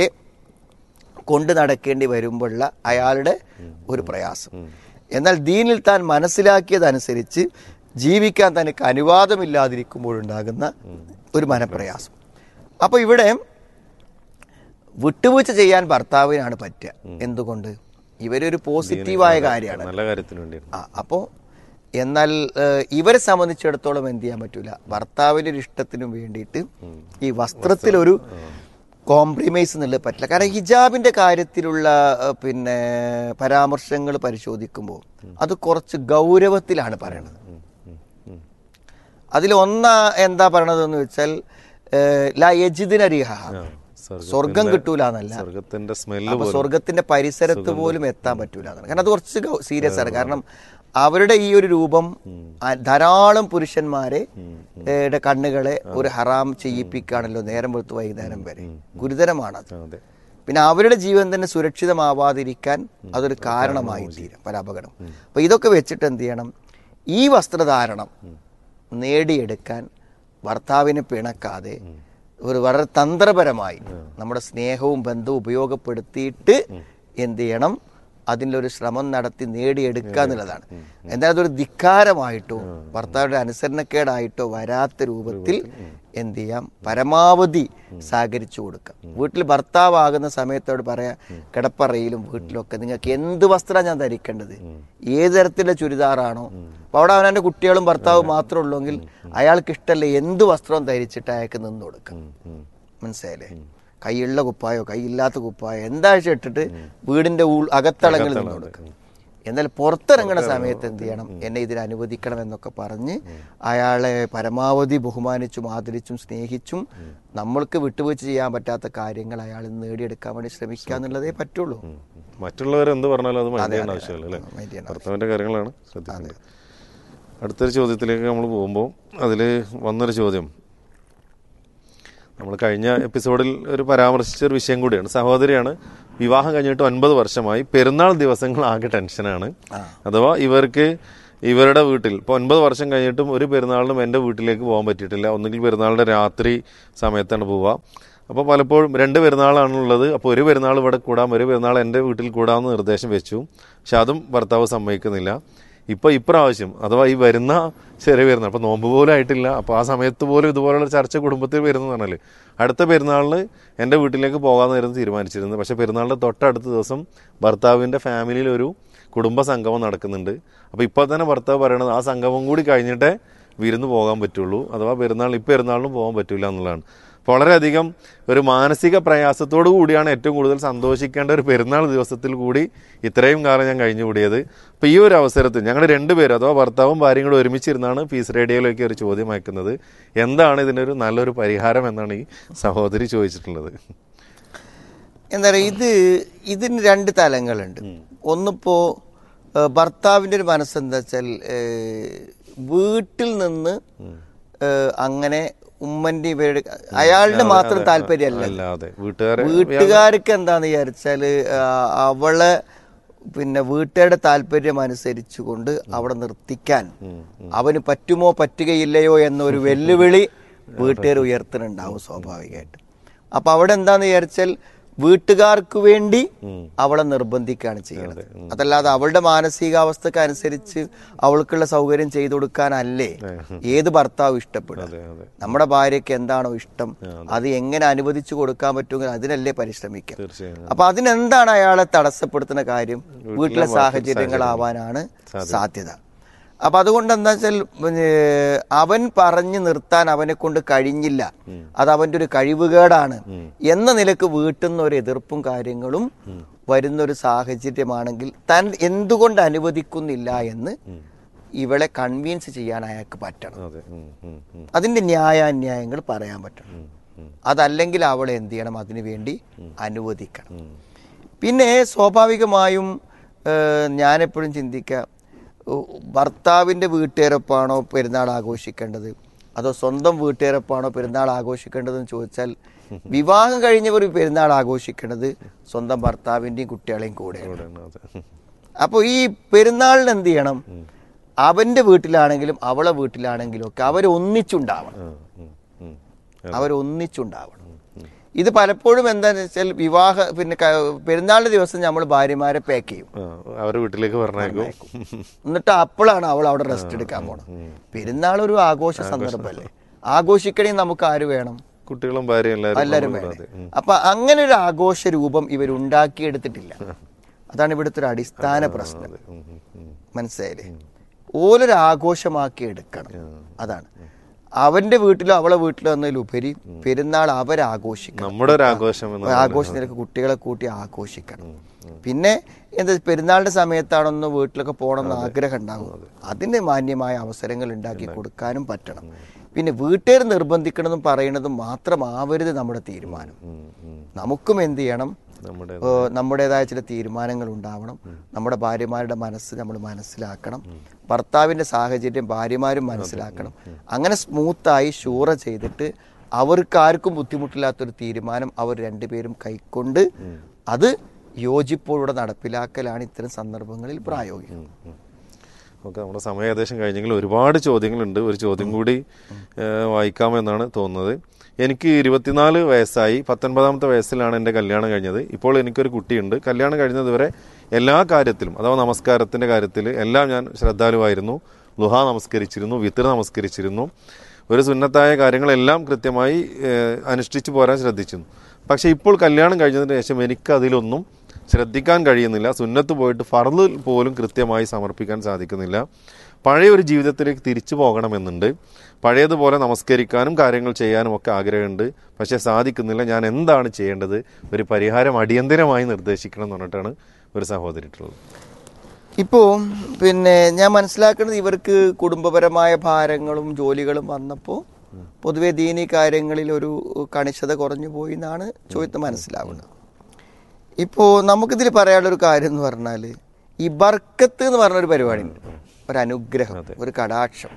കൊണ്ട് നടക്കേണ്ടി വരുമ്പോഴുള്ള അയാളുടെ ഒരു പ്രയാസം എന്നാൽ ദീനിൽ താൻ മനസ്സിലാക്കിയതനുസരിച്ച് ജീവിക്കാൻ തനിക്ക് അനുവാദമില്ലാതിരിക്കുമ്പോഴുണ്ടാകുന്ന ഒരു മനപ്രയാസം അപ്പോൾ ഇവിടെ വിട്ടുവീഴ്ച ചെയ്യാൻ ഭർത്താവിനാണ് പറ്റുക എന്തുകൊണ്ട് ഇവരൊരു പോസിറ്റീവായ കാര്യമാണ് നല്ല കാര്യത്തിന് വേണ്ടിയാണ് ആ അപ്പോൾ എന്നാൽ ഏഹ്, ഇവരെ സംബന്ധിച്ചിടത്തോളം എന്ത് ചെയ്യാൻ പറ്റൂല ഭർത്താവിന്റെ ഒരു ഇഷ്ടത്തിനും വേണ്ടിയിട്ട് ഈ വസ്ത്രത്തിലൊരു കോംപ്രമൈസ് എന്നുള്ളത് പറ്റില്ല കാരണം ഹിജാബിന്റെ കാര്യത്തിലുള്ള ഏഹ്, പിന്നെ പരാമർശങ്ങൾ പരിശോധിക്കുമ്പോൾ അത് കുറച്ച് ഗൗരവത്തിലാണ് പറയണത് അതിൽ ഒന്ന എന്താ പറയണത് എന്ന് വെച്ചാൽ ഏഹ്, ലാ യജിദിന റിഹ സ്വർഗ്ഗത്തിന്റെ- സ്വർഗം കിട്ടൂല എന്നല്ല സ്വർഗത്തിന്റെ സ്മെല്ല് അപ്പൊ സ്വർഗത്തിന്റെ പരിസരത്ത് പോലും എത്താൻ പറ്റൂല എന്നാണ് കാരണം അത് കുറച്ച് സീരിയസ് ആണ് കാരണം അവരുടെ ഈ ഒരു രൂപം ആ ധാരാളം പുരുഷന്മാരെ ഏടെ കണ്ണുകളെ ഒരു ഹറാം ചെയ്യിപ്പിക്കുകയാണല്ലോ നേരം വെളുത്ത് വൈകുന്നേരം വരെ ഗുരുതരമാണത് അതെ പിന്നെ അവരുടെ ജീവൻ തന്നെ സുരക്ഷിതമാവാതിരിക്കാൻ അതൊരു കാരണമായി തീരും പല അപകടം അപ്പൊ ഇതൊക്കെ വെച്ചിട്ട് എന്ത് ചെയ്യണം ഈ വസ്ത്രധാരണം നേടിയെടുക്കാൻ ഭർത്താവിനെ പിണക്കാതെ ഒരു വളരെ തന്ത്രപരമായി നമ്മുടെ സ്നേഹവും ബന്ധവും ഉപയോഗപ്പെടുത്തിയിട്ട് എന്ത് ചെയ്യണം അതിലൊരു ശ്രമം നടത്തി നേടിയെടുക്കുക എന്നുള്ളതാണ് എന്നാൽ അതൊരു ധിക്കാരമായിട്ടോ ഭർത്താവിന്റെ അനുസരണക്കേടായിട്ടോ വരാത്ത രൂപത്തിൽ എന്ത് ചെയ്യാം പരമാവധി സഹകരിച്ചു കൊടുക്കാം വീട്ടിൽ ഭർത്താവാകുന്ന സമയത്തോട് പറയാ കിടപ്പറയിലും വീട്ടിലൊക്കെ നിങ്ങൾക്ക് എന്ത് വസ്ത്രം ഞാൻ ധരിക്കേണ്ടത് ഏത് തരത്തിലുള്ള ചുരിദാറാണോ അപ്പൊ അവിടെ അവനെ കുട്ടികളും ഭർത്താവും മാത്രമേ ഉള്ളൂങ്കിൽ അയാൾക്ക് ഇഷ്ടമല്ല എന്ത് വസ്ത്രവും ധരിച്ചിട്ട് അയാൾക്ക് നിന്ന് കൊടുക്കാം മനസ്സിലായില്ലേ കൈയുള്ള കുപ്പായോ കൈയില്ലാത്ത കുപ്പായോ എന്താഴ്ച ഇട്ടിട്ട് വീടിന്റെ ഉൾ- അകത്തളങ്ങളിൽ നിന്ന് കൊടുക്കാം എന്നാൽ പുറത്തിറങ്ങുന്ന സമയത്ത് എന്ത് ചെയ്യണം എന്നെ ഇതിന് അനുവദിക്കണം എന്നൊക്കെ പറഞ്ഞ് അയാളെ പരമാവധി ബഹുമാനിച്ചും ആദരിച്ചും സ്നേഹിച്ചും നമ്മൾക്ക് വിട്ടുവീഴ്ച ചെയ്യാൻ പറ്റാത്ത കാര്യങ്ങൾ അയാൾ നേടിയെടുക്കാൻ വേണ്ടി ശ്രമിക്കുക എന്നുള്ളതേ പറ്റുള്ളൂ മറ്റുള്ളവർ എന്ത് പറഞ്ഞാലും അത് മൈൻഡ് ചെയ്യേണ്ട ആവശ്യമില്ല അല്ലേ mind ചെയ്യേണ്ട ഭർത്താവിന്റെ കാര്യങ്ങളാണ് ശ്രദ്ധിക്കേണ്ടത് അടുത്തൊരു ചോദ്യത്തിലേക്ക് നമ്മൾ പോകുമ്പോൾ അതിൽ വന്നൊരു ചോദ്യം നമ്മൾ കഴിഞ്ഞ എപ്പിസോഡിൽ ഒരു പരാമർശിച്ച ഒരു വിഷയം കൂടിയാണ് സഹോദരിയാണ് വിവാഹം കഴിഞ്ഞിട്ട് ഒൻപത് വർഷമായി പെരുന്നാൾ ദിവസങ്ങൾ ആകെ ടെൻഷനാണ് അഥവാ ഇവർക്ക് ഇവരുടെ വീട്ടിൽ ഇപ്പോൾ ഒൻപത് വർഷം കഴിഞ്ഞിട്ടും ഒരു പെരുന്നാളിനും എൻ്റെ വീട്ടിലേക്ക് പോകാൻ പറ്റിയിട്ടില്ല ഒന്നുകിൽ പെരുന്നാളിൻ്റെ രാത്രി സമയത്താണ് പോവുക അപ്പോൾ പലപ്പോഴും രണ്ട് പെരുന്നാളാണുള്ളത് അപ്പോൾ ഒരു പെരുന്നാൾ ഇവിടെ കൂടാം ഒരു പെരുന്നാൾ എൻ്റെ വീട്ടിൽ കൂടാമെന്ന് നിർദ്ദേശം വെച്ചു പക്ഷെ അതും ഭർത്താവ് സമ്മതിക്കുന്നില്ല ഇപ്പോൾ ഇപ്രാവശ്യം അഥവാ ഈ വരുന്ന ചെറിയ പെരുന്നാൾ അപ്പോൾ നോമ്പ് പോലും ആയിട്ടില്ല അപ്പോൾ ആ സമയത്ത് പോലും ഇതുപോലുള്ള ചർച്ച കുടുംബത്തിൽ വരുന്നു പറഞ്ഞാൽ അടുത്ത പെരുന്നാളിന് എൻ്റെ വീട്ടിലേക്ക് പോകാമെന്നായിരുന്നു തീരുമാനിച്ചിരുന്നത് പക്ഷേ പെരുന്നാളിൻ്റെ തൊട്ടടുത്ത ദിവസം ഭർത്താവിൻ്റെ ഫാമിലിയിൽ ഒരു കുടുംബ സംഗമം നടക്കുന്നുണ്ട് അപ്പോൾ ഇപ്പോൾ തന്നെ ഭർത്താവ് പറയണത് ആ സംഗമം കൂടി കഴിഞ്ഞിട്ടേ വിരുന്ന് പോകാൻ പറ്റുള്ളൂ അഥവാ പെരുന്നാൾ ഈ പെരുന്നാളിനും പോകാൻ പറ്റില്ല എന്നുള്ളതാണ് അപ്പോൾ വളരെയധികം ഒരു മാനസിക പ്രയാസത്തോടു കൂടിയാണ് ഏറ്റവും കൂടുതൽ സന്തോഷിക്കേണ്ട ഒരു പെരുന്നാൾ ദിവസത്തിൽ കൂടി ഇത്രയും കാലം ഞാൻ കഴിഞ്ഞുകൂടിയത് അപ്പോൾ ഈ ഒരു അവസരത്തിൽ ഞങ്ങൾ രണ്ടുപേരും അഥവാ ഭർത്താവും ഭാര്യയും കൂടെ ഒരുമിച്ചിരുന്നാണ് പീസ് റേഡിയോയിലേക്ക് ഒരു ചോദ്യം അയക്കുന്നത് എന്താണ് ഇതിനൊരു നല്ലൊരു പരിഹാരം എന്നാണ് ഈ സഹോദരി ചോദിച്ചിട്ടുള്ളത് എന്താ പറയുക ഇത് ഇതിന് രണ്ട് തലങ്ങളുണ്ട് ഒന്നിപ്പോ ഏഹ്, ഭർത്താവിന്റെ ഒരു മനസ്സെന്താ വെച്ചാൽ ഏഹ്, വീട്ടിൽ നിന്ന് ഏഹ്, അങ്ങനെ ഉമ്മന്റെ ഇവരുടെ അയാളുടെ മാത്രം താല്പര്യമല്ല അല്ലാതെ വീട്ടുകാരെ വീട്ടുകാർക്ക് എന്താന്ന് വിചാരിച്ചാല് ആ, അവളെ പിന്നെ വീട്ടുകാരുടെ താല്പര്യം അനുസരിച്ചുകൊണ്ട് അവിടെ നിർത്തിക്കാൻ അവന് പറ്റുമോ പറ്റുകയില്ലയോ എന്നൊരു വെല്ലുവിളി വീട്ടുകാർ ഉയർത്തുന്നുണ്ടാവും സ്വാഭാവികമായിട്ട് അപ്പൊ അവിടെ എന്താന്ന് വിചാരിച്ചാൽ വീട്ടുകാർക്ക് വേണ്ടി അവളെ നിർബന്ധിക്കുകയാണ് ചെയ്യുന്നത് അതല്ലാതെ അവളുടെ മാനസികാവസ്ഥക്ക് അനുസരിച്ച് അവൾക്കുള്ള സൗകര്യം ചെയ്തു കൊടുക്കാനല്ലേ ഏത് ഭർത്താവ് ഇഷ്ടപ്പെടുക അതെ അതെ നമ്മുടെ ഭാര്യയ്ക്ക് എന്താണോ ഇഷ്ടം അത് എങ്ങനെ അനുവദിച്ചു കൊടുക്കാൻ പറ്റുമെങ്കിൽ അതിനല്ലേ പരിശ്രമിക്കുക തീർച്ചയായും അപ്പൊ അതിനെന്താണ് അയാളെ തടസ്സപ്പെടുത്തുന്ന കാര്യം വീട്ടിലെ സാഹചര്യങ്ങളാവാനാണ് സാധ്യത അപ്പൊ അതുകൊണ്ട് എന്താ വെച്ചാൽ പിന്നെ അവൻ പറഞ്ഞു നിർത്താൻ അവനെ കൊണ്ട് കഴിഞ്ഞില്ല അത് അവന്റെ ഒരു കഴിവുകേടാണ് എന്ന നിലക്ക് വീട്ടിൽ നിന്ന് ഒരു എതിർപ്പും കാര്യങ്ങളും വരുന്ന ഒരു സാഹചര്യമാണെങ്കിൽ താൻ എന്തുകൊണ്ട് അനുവദിക്കുന്നില്ല എന്ന് ഇവളെ കൺവിൻസ് ചെയ്യാൻ അയാൾക്ക് പറ്റണം അതെ ഉം, ഉം, ഉം, അതിന്റെ ന്യായാന്യായങ്ങൾ പറയാൻ പറ്റണം ഉം, ഉം. അതല്ലെങ്കിൽ അവളെ എന്ത് ചെയ്യണം അതിനു വേണ്ടി അനുവദിക്കണം പിന്നെ സ്വാഭാവികമായും ഏഹ്, ഞാനെപ്പോഴും ചിന്തിക്കുക ഉ- ഭർത്താവിന്റെ വീട്ടുകാരൊപ്പാണോ പെരുന്നാൾ ആഘോഷിക്കേണ്ടത് അതോ സ്വന്തം വീട്ടുകാരൊപ്പാണോ പെരുന്നാൾ ആഘോഷിക്കേണ്ടതെന്ന് ചോദിച്ചാൽ വിവാഹം കഴിഞ്ഞവർ പെരുന്നാൾ ആഘോഷിക്കേണ്ടത് സ്വന്തം ഭർത്താവിന്റെയും കുട്ടികളെയും കൂടെയാണ് ഇവിടെയാണ് അതെ അപ്പോൾ ഈ പെരുന്നാളിന് എന്ത് ചെയ്യണം അവന്റെ വീട്ടിലാണെങ്കിലും അവളെ വീട്ടിലാണെങ്കിലും ഒക്കെ അവർ ഒന്നിച്ചുണ്ടാവണം ഉം, ഉം, ഉം. അവർ ഒന്നിച്ചുണ്ടാവണം ഇത് പലപ്പോഴും എന്താന്ന് വെച്ചാൽ വിവാഹ പിന്നെ ക- പെരുന്നാളിന്റെ ദിവസം നമ്മൾ ഭാര്യമാരെ പാക്ക് ചെയ്യും ആ, അവരെ വീട്ടിലേക്ക് പറഞ്ഞേക്കും എന്നിട്ട് അപ്പോഴാണ് അവൾ അവിടെ റെസ്റ്റ് എടുക്കാൻ പോണം പെരുന്നാൾ ഒരു ആഘോഷ സന്ദർഭമല്ലേ ആഘോഷിക്കണേ നമുക്ക് ആര് വേണം കുട്ടികളും ഭാര്യയും എല്ലാവരും എല്ലാവരും കൂടെ വേണം അതെ. ഉം. അപ്പൊ അങ്ങനെ ഒരു ആഘോഷ രൂപം ഇവർ ഉണ്ടാക്കിയെടുത്തിട്ടില്ല അതാണ് ഇവിടുത്തെ ഒരു അടിസ്ഥാന പ്രശ്നം ഉം, ഉം, ഉം. മനസ്സിലായില്ലേ ഓലൊരു ആഘോഷമാക്കി എടുക്കണം അതാണ് അവന്റെ വീട്ടിലോ അവളെ വീട്ടിലോ എന്നതിലുപരി പെരുന്നാൾ അവരാഘോഷിക്കണം നമ്മുടെ ഒരു ആഘോഷം എന്ന് ആഘോഷ നിരക്ക് കുട്ടികളെ കൂട്ടി ആഘോഷിക്കണം പിന്നെ എന്താ പെരുന്നാളിന്റെ സമയത്താണൊന്ന് വീട്ടിലൊക്കെ പോകണമെന്ന് ആഗ്രഹം ഉണ്ടാകും അതിന് മാന്യമായ അവസരങ്ങൾ ഉണ്ടാക്കി കൊടുക്കാനും പറ്റണം പിന്നെ വീട്ടുകാർ നിർബന്ധിക്കണതും പറയണതും മാത്രമാവരുത് നമ്മുടെ തീരുമാനം ഉം, ഉം. നമുക്കും എന്ത് ചെയ്യണം നമ്മുടെ ഏഹ് നമ്മുടേതായ ചില തീരുമാനങ്ങൾ ഉണ്ടാവണം നമ്മുടെ ഭാര്യമാരുടെ മനസ്സ് നമ്മൾ മനസ്സിലാക്കണം ഭർത്താവിൻ്റെ സാഹചര്യം ഭാര്യമാരും മനസ്സിലാക്കണം അങ്ങനെ സ്മൂത്തായി ഷൂറ ചെയ്തിട്ട് അവർക്ക് ആർക്കും ബുദ്ധിമുട്ടില്ലാത്തൊരു തീരുമാനം അവർ രണ്ടുപേരും കൈക്കൊണ്ട് അത് യോജിപ്പോടെ നടപ്പിലാക്കലാണ് ഇത്തരം സന്ദർഭങ്ങളിൽ പ്രായോഗികം ഓക്കെ നമ്മുടെ സമയം ഏകദേശം കഴിഞ്ഞെങ്കിൽ ഒരുപാട് ചോദ്യങ്ങളുണ്ട് ഒരു ചോദ്യം കൂടി ഏഹ്, വായിക്കാമെന്നാണ് തോന്നുന്നത് എനിക്ക് ഇരുപത്തിനാല് വയസ്സായി പത്തൊൻപതാമത്തെ വയസ്സിലാണ് എൻ്റെ കല്യാണം കഴിഞ്ഞത് ഇപ്പോൾ എനിക്കൊരു കുട്ടിയുണ്ട് കല്യാണം കഴിഞ്ഞത് വരെ എല്ലാ കാര്യത്തിലും അഥവാ നമസ്കാരത്തിൻ്റെ കാര്യത്തിൽ എല്ലാം ഞാൻ ശ്രദ്ധാലുവായിരുന്നു ലുഹ നമസ്കരിച്ചിരുന്നു വിത്തർ നമസ്കരിച്ചിരുന്നു ഒരു സുന്നത്തായ കാര്യങ്ങളെല്ലാം കൃത്യമായി ഏഹ്, അനുഷ്ഠിച്ചു പോരാൻ ശ്രദ്ധിച്ചിരുന്നു പക്ഷേ ഇപ്പോൾ കല്യാണം കഴിഞ്ഞതിന് ശേഷം എനിക്ക് അതിലൊന്നും ശ്രദ്ധിക്കാൻ കഴിയുന്നില്ല സുന്നത്ത് പോയിട്ട് ഫർദ് പോലും കൃത്യമായി സമർപ്പിക്കാൻ സാധിക്കുന്നില്ല പഴയ ഒരു ജീവിതത്തിലേക്ക് തിരിച്ചു പോകണമെന്നുണ്ട് പഴയതുപോലെ നമസ്കരിക്കാനും കാര്യങ്ങൾ ചെയ്യാനും ഒക്കെ ആഗ്രഹമുണ്ട് പക്ഷേ സാധിക്കുന്നില്ല ഞാൻ എന്താണ് ചെയ്യേണ്ടത് ഒരു പരിഹാരം അടിയന്തരമായി നിർദ്ദേശിക്കണം എന്ന് പറഞ്ഞിട്ടാണ് ഒരു സഹോദരിട്ടുള്ളത് ഇപ്പോൾ പിന്നെ ഞാൻ മനസ്സിലാക്കുന്നത് ഇവർക്ക് കുടുംബപരമായ ഭാരങ്ങളും ജോലികളും വന്നപ്പോൾ പൊതുവെ ദീനി കാര്യങ്ങളിൽ ഒരു കണിശത കുറഞ്ഞു പോയി എന്നാണ് ചോദ്യത്തിൽ മനസ്സിലാവുന്നത് ഇപ്പോൾ നമുക്കിതിൽ പറയാനുള്ള ഒരു കാര്യം എന്ന് പറഞ്ഞാൽ ഈ ബർക്കത്ത് എന്ന് പറഞ്ഞൊരു പരിപാടിയുണ്ട് ഒരു അനുഗ്രഹം ഒരു കടാക്ഷം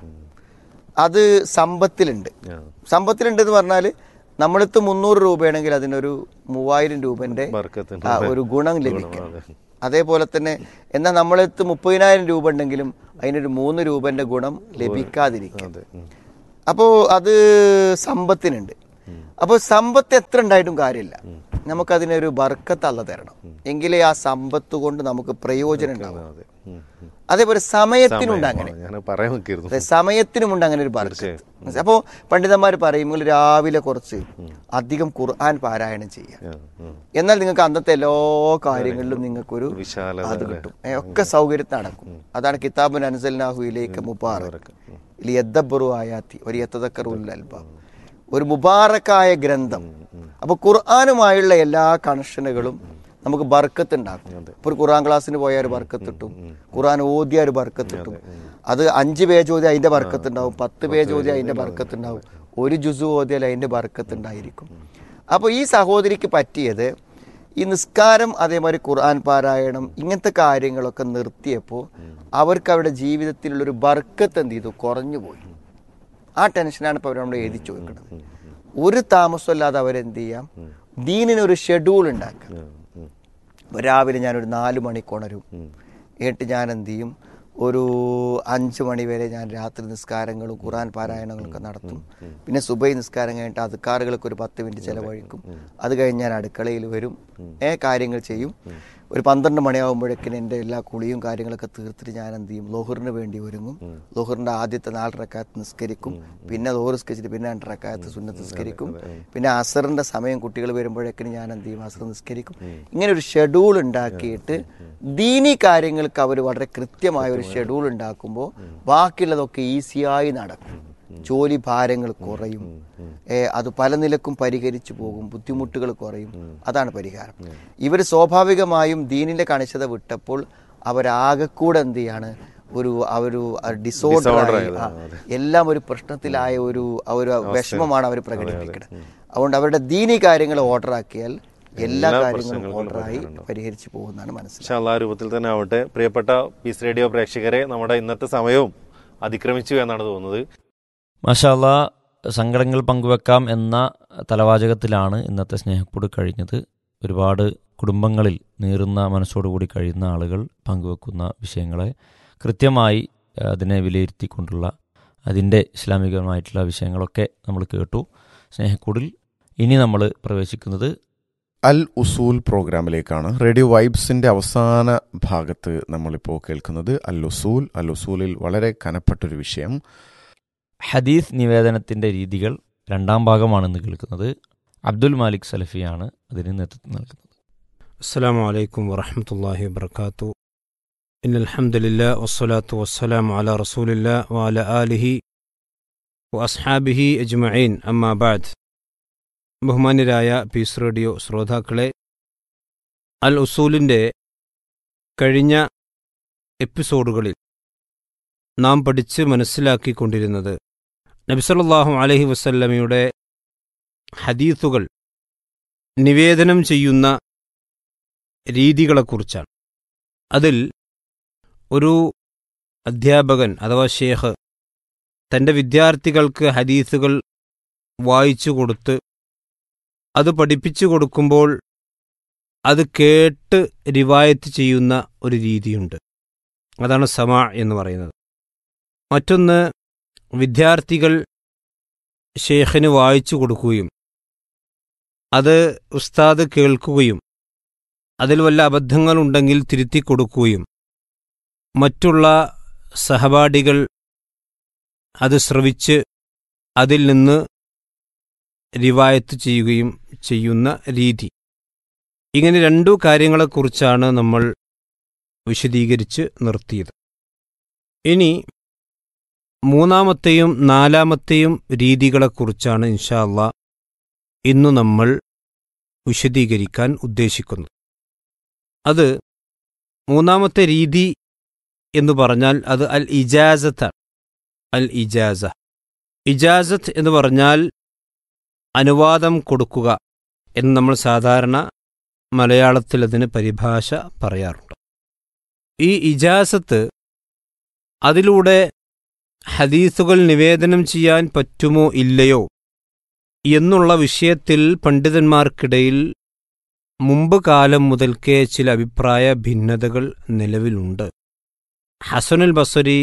അത് സമ്പത്തിലുണ്ട് ആ. സമ്പത്തിലുണ്ട് എന്ന് പറഞ്ഞാൽ നമ്മളടുത്ത് മുന്നൂറ് രൂപയാണെങ്കിൽ അതിനൊരു മൂവായിരം രൂപന്റെ ബർക്കത്തുണ്ട്. ആ, ഒരു ഗുണം ലഭിക്കും അതെ. അതേപോലെ തന്നെ എന്നാൽ നമ്മളടുത്ത് മുപ്പതിനായിരം രൂപ ഉണ്ടെങ്കിലും അതിനൊരു മൂന്ന് രൂപന്റെ ഗുണം ലഭിക്കാതിരിക്കും അതെ ഉം. അപ്പോൾ അത് സമ്പത്തിനുണ്ട് അപ്പോൾ സമ്പത്ത് എത്ര ഉണ്ടായിട്ടും കാര്യമില്ല നമുക്കതിനൊരു ബർക്കത്ത് അല്ല തരണം എങ്കിലേ ആ സമ്പത്ത് കൊണ്ട് നമുക്ക് പ്രയോജനം ഉണ്ടാവും അതെ ഉം, ഉം. അതേപോലെ സമയത്തിനുണ്ട് അങ്ങനെ ഞാൻ പറയാൻ നിൽക്കിയിരുന്നു അതെ, സമയത്തിനുമുണ്ട് അങ്ങനെ ഒരു ബർക്കത്ത് അപ്പോൾ പണ്ഡിതന്മാർ പറയും നിങ്ങൾ രാവിലെ കുറച്ച് അധികം ഖുർആൻ പാരായണം ചെയ്യാം ആ, ഉം. എന്നാൽ നിങ്ങൾക്ക് അന്നത്തെ എല്ലാ കാര്യങ്ങളിലും നിങ്ങൾക്കൊരു വിശാലത അത് അല്ലേ? കിട്ടും ഏ, ഒക്കെ സൗകര്യത്തിൽ നടക്കും അതാണ് കിതാബുൻ അൻസൽനാഹുയിലേക്ക് മുബാറക് ലിയദ്ദബ്ബറു ആയാത്തി ഒരു യത്തദക്കറുൽ അൽബാബ് ഒരു മുബാറക്കായ ഗ്രന്ഥം അപ്പൊ ഖുർആാനുമായുള്ള എല്ലാ കണക്ഷനുകളും നമുക്ക് ബർക്കത്ത് ഉണ്ടാക്കും ഇപ്പൊ ഒരു ഖുർആൻ ക്ലാസ്സിന് പോയാൽ ഒരു ബർക്കത്ത് കിട്ടും ഖുർആൻ ഓതിയ ഒരു ബർക്കത്ത് കിട്ടും അത് അഞ്ച് പേജ് ഓതി അതിന്റെ ബർക്കത്ത് ഉണ്ടാവും പത്ത് പേജ് ഓതി അതിന്റെ ബർക്കത്ത് ഉണ്ടാവും ഒരു ജുസു ഓതിയാൽ അതിന്റെ ബർക്കത്ത് ഉണ്ടായിരിക്കും അപ്പോൾ ഈ സഹോദരിക്ക് പറ്റിയത് ഈ നിസ്കാരം അതേമാതിരി ഖുർആൻ പാരായണം ഇങ്ങനത്തെ കാര്യങ്ങളൊക്കെ നിർത്തിയപ്പോൾ അവർക്ക് അവരുടെ ജീവിതത്തിലുള്ളൊരു ബർക്കത്ത് എന്ത് ചെയ്തു കുറഞ്ഞു പോയി ആ ടെൻഷനാണ് ഇപ്പോൾ അവർ നമ്മൾ എഴുതി ചോദിക്കുന്നത് ഒരു താമസമില്ലാതെ അവരെന്ത് ചെയ്യാം ദീനിനൊരു ഷെഡ്യൂൾ ഉണ്ടാക്കുക ഉം, ഉം. ഇപ്പൊ രാവിലെ ഞാനൊരു നാല് മണിക്ക് ഉണരും എന്നിട്ട് ഞാൻ എന്ത് ചെയ്യും ഒരു അഞ്ച് മണി വരെ ഞാൻ രാത്രി നിസ്കാരങ്ങളും ഖുറാൻ പാരായണങ്ങളൊക്കെ നടത്തും പിന്നെ സുബൈ നിസ്കാരം കഴിഞ്ഞിട്ട് അതുക്കാറുകൾക്ക് ഒരു പത്ത് മിനിറ്റ് ചിലവഴിക്കും അത് കഴിഞ്ഞ് ഞാൻ അടുക്കളയിൽ വരും ഏ കാര്യങ്ങൾ ചെയ്യും ഒരു പന്ത്രണ്ട് മണിയാകുമ്പോഴേക്കിന് എൻ്റെ എല്ലാ കുളിയും കാര്യങ്ങളൊക്കെ തീർത്തിട്ട് ഞാൻ എന്ത് ചെയ്യും ലോഹറിന് വേണ്ടി ഒരുങ്ങും ലോഹറിൻ്റെ ആദ്യത്തെ നാല് റക്കാത്ത് നിസ്കരിക്കും പിന്നെ ലോഹർ നിസ്കരിച്ചിട്ട് പിന്നെ രണ്ട് റക്കാത്ത് സുന്നത്ത് നിസ്കരിക്കും പിന്നെ അസറിൻ്റെ സമയം കുട്ടികൾ വരുമ്പോഴേക്കിന് ഞാൻ എന്ത് ചെയ്യും അസർ നിസ്കരിക്കും ഇങ്ങനെ ഒരു ഷെഡ്യൂൾ ഉണ്ടാക്കിയിട്ട് ദീനി കാര്യങ്ങൾക്ക് അവർ വളരെ കൃത്യമായ ഒരു ഷെഡ്യൂൾ ഉണ്ടാക്കുമ്പോൾ ബാക്കിയുള്ളതൊക്കെ ഈസിയായി നടക്കും ജോലി ഭാരങ്ങൾ കുറയും ഏ, അത് പല നിലക്കും പരിഹരിച്ചു പോകും ബുദ്ധിമുട്ടുകൾ കുറയും അതാണ് പരിഹാരം ഇവർ സ്വാഭാവികമായും ദീനിന്റെ കണിശത വിട്ടപ്പോൾ അവരാകെക്കൂടെ എന്ത് ചെയ്യാണ് ഒരു അവരു ഡിസോർഡർ എല്ലാം ഒരു പ്രശ്നത്തിലായ ഒരു ആ ഒരു വിഷമമാണ് അവർ പ്രകടിപ്പിക്കുന്നത് അതുകൊണ്ട് അവരുടെ ദീനി കാര്യങ്ങൾ ഓർഡർ ആക്കിയാൽ എല്ലാ കാര്യങ്ങളും ഓർഡറായി പരിഹരിച്ചു പോകുന്നതാണ് മനസ്സിലാക്കുന്നത് പക്ഷെ ആ രൂപത്തിൽ തന്നെ ആവട്ടെ പ്രിയപ്പെട്ട പീസ് റേഡിയോ പ്രേക്ഷകരെ നമ്മുടെ ഇന്നത്തെ സമയവും അതിക്രമിച്ചു എന്നാണ് തോന്നുന്നത് മാഷാല്ല സങ്കടങ്ങൾ പങ്കുവെക്കാം എന്ന തലവാചകത്തിലാണ് ഇന്നത്തെ സ്നേഹക്കൂട് കഴിഞ്ഞത് ഒരുപാട് കുടുംബങ്ങളിൽ നീറുന്ന മനസ്സോടുകൂടി കഴിയുന്ന ആളുകൾ പങ്കുവെക്കുന്ന വിഷയങ്ങളെ കൃത്യമായി ആ, അതിനെ വിലയിരുത്തിക്കൊണ്ടുള്ള അതിൻ്റെ ഇസ്ലാമികമായിട്ടുള്ള വിഷയങ്ങളൊക്കെ നമ്മൾ കേട്ടു സ്നേഹക്കൂടിൽ ഇനി നമ്മൾ പ്രവേശിക്കുന്നത് അൽ ഉസൂൽ പ്രോഗ്രാമിലേക്കാണ് റേഡിയോ വൈബ്സിന്റെ അവസാന ഭാഗത്ത് നമ്മളിപ്പോൾ കേൾക്കുന്നത് അൽ ഉസൂൽ അൽ ഉസൂലിൽ വളരെ കനപ്പെട്ടൊരു വിഷയം ഹദീസ് നിവേദനത്തിൻ്റെ രീതികൾ രണ്ടാം ഭാഗമാണ് ഇന്ന് കേൾക്കുന്നത് അബ്ദുൽ മാലിക് സലഫിയാണ് അതിന് നേതൃത്വം നൽകുന്നത് السلام عليكم ورحمة الله وبركاته إن الحمد لله والصلاة والسلام على رسول الله وعلى آله وأصحابه أجمعين أما بعد ബഹുമാന്യരായ പീസ് റേഡിയോ ശ്രോതാക്കളെ അൽ ഉസൂലിൻ്റെ കഴിഞ്ഞ എപ്പിസോഡുകളിൽ നാം പഠിച്ച് മനസ്സിലാക്കിക്കൊണ്ടിരുന്നത് നബിസല്ലാഹു അലഹി വസല്ലമയുടെ ഹദീസുകൾ നിവേദനം ചെയ്യുന്ന രീതികളെക്കുറിച്ചാണ് അതിൽ ഒരു അധ്യാപകൻ അഥവാ ഷേഖ് തൻ്റെ വിദ്യാർത്ഥികൾക്ക് ഹദീസുകൾ വായിച്ചു കൊടുത്ത് അത് പഠിപ്പിച്ചു കൊടുക്കുമ്പോൾ അത് കേട്ട് റിവായത്ത് ചെയ്യുന്ന ഒരു രീതിയുണ്ട് അതാണ് സമ എന്ന് പറയുന്നത് മറ്റൊന്ന് വിദ്യാർത്ഥികൾ ഷേഖിന് വായിച്ചു കൊടുക്കുകയും അത് ഉസ്താദ് കേൾക്കുകയും അതിൽ വല്ല അബദ്ധങ്ങളുണ്ടെങ്കിൽ തിരുത്തി കൊടുക്കുകയും മറ്റുള്ള സഹപാഠികൾ അത് ശ്രവിച്ച് അതിൽ നിന്ന് റിവായത്ത് ചെയ്യുകയും ചെയ്യുന്ന രീതി ഇങ്ങനെ രണ്ടു കാര്യങ്ങളെക്കുറിച്ചാണ് നമ്മൾ വിശദീകരിച്ച് നിർത്തിയത് ഇനി മൂന്നാമത്തെയും നാലാമത്തെയും രീതികളെക്കുറിച്ചാണ് ഇൻഷാ അള്ളാ ഇന്നു നമ്മൾ വിശദീകരിക്കാൻ ഉദ്ദേശിക്കുന്നത് അത് മൂന്നാമത്തെ രീതി എന്ന് പറഞ്ഞാൽ അത് അൽ ഇജാസത്താണ് അൽ ഇജാസ ഇജാസത്ത് എന്ന് പറഞ്ഞാൽ അനുവാദം കൊടുക്കുക എന്ന് നമ്മൾ സാധാരണ മലയാളത്തിൽ അതിന് പരിഭാഷ പറയാറുണ്ട് ഈ ഇജാസത്ത് അതിലൂടെ ഹദീസുകൾ നിവേദനം ചെയ്യാൻ പറ്റുമോ ഇല്ലയോ എന്നുള്ള വിഷയത്തിൽ പണ്ഡിതന്മാർക്കിടയിൽ മുമ്പ് കാലം മുതൽക്കേ ചില അഭിപ്രായ ഭിന്നതകൾ നിലവിലുണ്ട് ഹസനുൽ ബസരി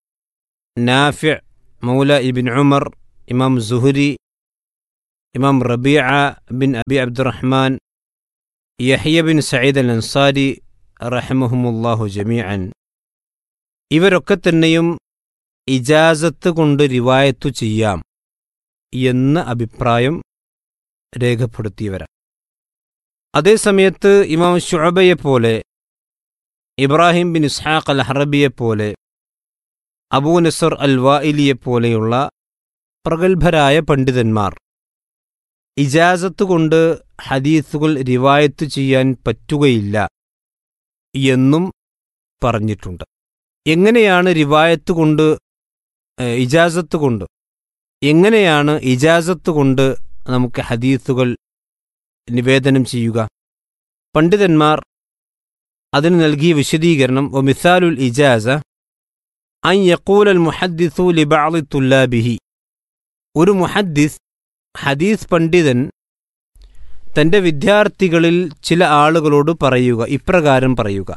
നാഫ്യ മൗല ഇബിൻ ഉമർ ഇമാം സുഹരി ഇമാം Rabia bin Abi Abdurrahman Yahya bin Sayyid al Ansari റഹമുഹമുല്ലാഹു ജമീഅൻ ഇവരൊക്കെ തന്നെയും ഇജാസത്ത് കൊണ്ട് റിവായത്തു ചെയ്യാം എന്ന അഭിപ്രായം രേഖപ്പെടുത്തിയവരാണ് അതേസമയത്ത് ഇമാം ഷുഅബയെപ്പോലെ ഇബ്രാഹിം ബിൻ ഇസ്ഹാഖ് അൽ ഹറബിയെപ്പോലെ അബൂ നസർ അൽ വായിലിയെപ്പോലെയുള്ള പ്രഗത്ഭരായ പണ്ഡിതന്മാർ ഇജാസത്ത് കൊണ്ട് ഹദീസുകൾ റിവായത്ത് ചെയ്യാൻ പറ്റുകയില്ല എന്നും പറഞ്ഞിട്ടുണ്ട് എങ്ങനെയാണ് റിവായത്ത് കൊണ്ട് ഏഹ്, ഇജാസത്ത് കൊണ്ട് എങ്ങനെയാണ് ഇജാസത്ത് കൊണ്ട് നമുക്ക് ഹദീസുകൾ നിവേദനം ചെയ്യുക പണ്ഡിതന്മാർ അതിന് നൽകിയ വിശദീകരണം ഒ മിസാലുൽ ഇജാസ അൻ യക്കൂലൽ മുഹദ്ദിസു ലിബാളി തുല്ലാബിഹി ഒരു മുഹദ്ദിസ് ഹദീസ് പണ്ഡിതൻ തന്റെ വിദ്യാർത്ഥികളിൽ ചില ആളുകളോട് പറയുക ഇപ്രകാരം പറയുക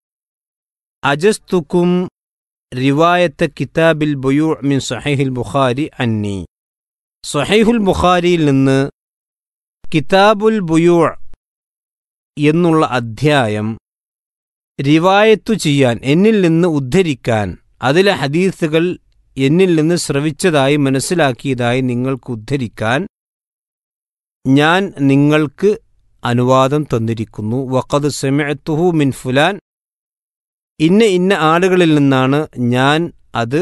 അജസ്തുക്കും റിവായത്ത കിതാബിൽ ബുയൂ മിൻ സഹൈഹുൽ ബുഖാരി അന്നി സഹൈഹുൽ ബുഖാരിയിൽ നിന്ന് കിതാബുൽ ബുയൂ എന്നുള്ള അധ്യായം റിവായത്തു ചെയ്യാൻ എന്നിൽ നിന്ന് ഉദ്ധരിക്കാൻ അതിലെ ഹദീസുകൾ എന്നിൽ നിന്ന് ശ്രവിച്ചതായി മനസ്സിലാക്കിയതായി നിങ്ങൾക്ക് ഉദ്ധരിക്കാൻ ഞാൻ നിങ്ങൾക്ക് അനുവാദം തന്നിരിക്കുന്നു വഖദ് സെമഅത്തുഹു മിൻ ഫുലാൻ ഇന്ന ഇന്ന ആളുകളിൽ നിന്നാണ് ഞാൻ അത്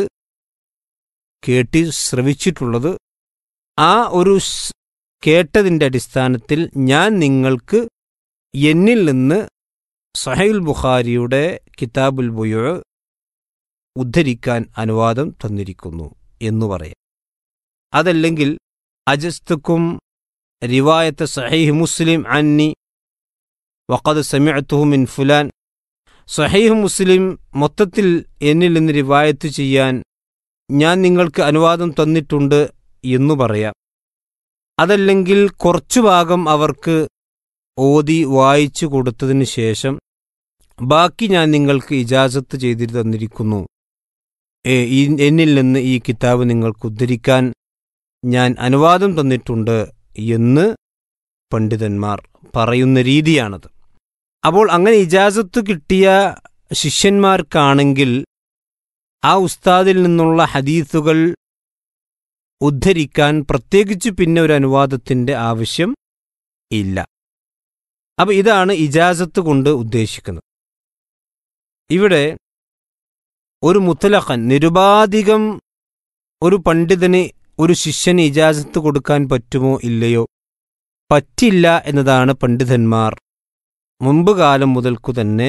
കേട്ടി ശ്രവിച്ചിട്ടുള്ളത് ആ ഒരു സ് കേട്ടതിൻ്റെ അടിസ്ഥാനത്തിൽ ഞാൻ നിങ്ങൾക്ക് എന്നിൽ നിന്ന് സഹൈൽ ബുഖാരിയുടെ കിതാബുൽ ബുയോ ഉദ്ധരിക്കാൻ അനുവാദം തന്നിരിക്കുന്നു എന്നു പറയാം അതല്ലെങ്കിൽ അജസ്തുക്കും റിവായത്ത് സഹീഹ് മുസ്ലിം അന്നി വഖദ് സമിഅത്തുഹു മിൻ ഫുലാൻ സഹീഹ് മുസ്ലിം മൊത്തത്തിൽ എന്നിൽ നിന്ന് റിവായത്ത് ചെയ്യാൻ ഞാൻ നിങ്ങൾക്ക് അനുവാദം തന്നിട്ടുണ്ട് എന്നു പറയാം അതല്ലെങ്കിൽ കുറച്ചു ഭാഗം അവർക്ക് ഓതി വായിച്ചു കൊടുത്തതിന് ശേഷം ബാക്കി ഞാൻ നിങ്ങൾക്ക് ഇജാസത്ത് ചെയ്തു തന്നിരിക്കുന്നു ഏ, ഈ- എന്നിൽ നിന്ന് ഈ കിതാബ് നിങ്ങൾക്ക് ഉദ്ധരിക്കാൻ ഞാൻ അനുവാദം തന്നിട്ടുണ്ട് എന്ന് പണ്ഡിതന്മാർ പറയുന്ന രീതിയാണത് അപ്പോൾ അങ്ങനെ ഇജാസത്ത് കിട്ടിയ ശിഷ്യന്മാർക്കാണെങ്കിൽ ആ ഉസ്താദിൽ നിന്നുള്ള ഹദീസുകൾ ഉദ്ധരിക്കാൻ പ്രത്യേകിച്ച് പിന്നെ ഒരു അനുവാദത്തിന്റെ ആവശ്യം ഇല്ല അപ്പൊ ഇതാണ് ഇജാസത്ത് കൊണ്ട് ഉദ്ദേശിക്കുന്നത് ഇവിടെ ഒരു മുത്തലഖൻ നിരുപാധികം ഒരു പണ്ഡിതന് ഒരു ശിഷ്യന് ഇജാസത്ത് കൊടുക്കാൻ പറ്റുമോ ഇല്ലയോ പറ്റില്ല എന്നതാണ് പണ്ഡിതന്മാർ മുമ്പ് കാലം മുതൽക്കു തന്നെ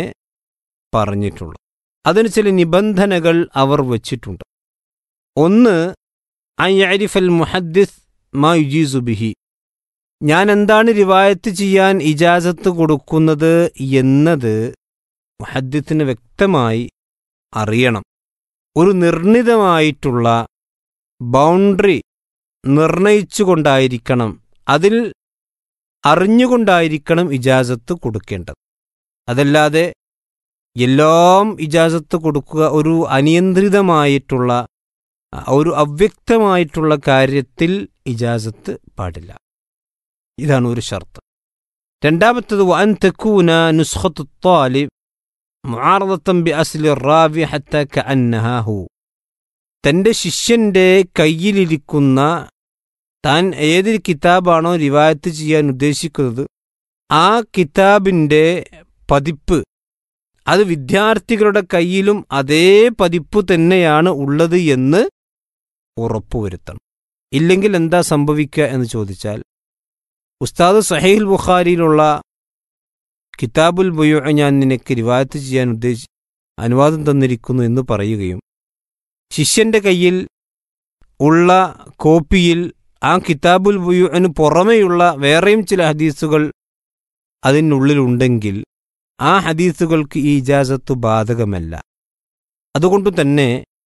പറഞ്ഞിട്ടുള്ളത് അതിന് ചില നിബന്ധനകൾ അവർ വച്ചിട്ടുണ്ട് ഒന്ന് അൻ യഅരിഫൽ മുഹദ്ദിസ് മാ യുജീസു ബിഹി ഞാൻ എന്താണ് റിവായത്ത് ചെയ്യാൻ ഇജാസത്ത് കൊടുക്കുന്നത് എന്നത് മുഹദ്ദിത്തിന് വ്യക്തമായി അറിയണം ഒരു നിർണിതമായിട്ടുള്ള ബൗണ്ടറി നിർണയിച്ചുകൊണ്ടായിരിക്കണം അതിൽ അറിഞ്ഞുകൊണ്ടായിരിക്കണം ഇജാസത്ത് കൊടുക്കേണ്ടത് അതല്ലാതെ എല്ലാം ഇജാസത്ത് കൊടുക്കുക ഒരു അനിയന്ത്രിതമായിട്ടുള്ള ഒരു അവ്യക്തമായിട്ടുള്ള കാര്യത്തിൽ ഇജാസത്ത് പാടില്ല ഇതാണ് ഒരു ഷർത്ത് രണ്ടാമത്തത് വൻ തെക്കൂന നുസ്ഖത്ത് ത്വാലിബ് മുആറദത്തൻ ബി അസ്ലി റാവി ഹത്ത കഅന്നഹാ ഹു തന്റെ ശിഷ്യന്റെ കയ്യിലിരിക്കുന്ന താൻ ഏത് കിതാബാണോ റിവായത്ത് ചെയ്യാൻ ഉദ്ദേശിക്കുന്നത് ആ കിതാബിന്റെ പതിപ്പ് അത് വിദ്യാർത്ഥികളുടെ കയ്യിലും അതേ പതിപ്പ് തന്നെയാണ് ഉള്ളത് എന്ന് ഉറപ്പുവരുത്തണം ഇല്ലെങ്കിൽ എന്താ സംഭവിക്കുക എന്ന് ചോദിച്ചാൽ ഉസ്താദ് സഹീൽ ബുഖാരിയിലുള്ള കിതാബുൽ ബുയു ഞാൻ നിനക്ക് റിവായത്ത് ചെയ്യാൻ ഉദ്ദേശി അനുവാദം തന്നിരിക്കുന്നു എന്ന് പറയുകയും ശിഷ്യന്റെ കയ്യിൽ ഉള്ള കോപ്പിയിൽ ആ കിതാബുൽ ബുയുവിന് പുറമെയുള്ള വേറെയും ചില ഹദീസുകൾ അതിനുള്ളിലുണ്ടെങ്കിൽ ആ ഹദീസുകൾക്ക് ഈ ഇജാസത്ത് ബാധകമല്ല അതുകൊണ്ട് തന്നെ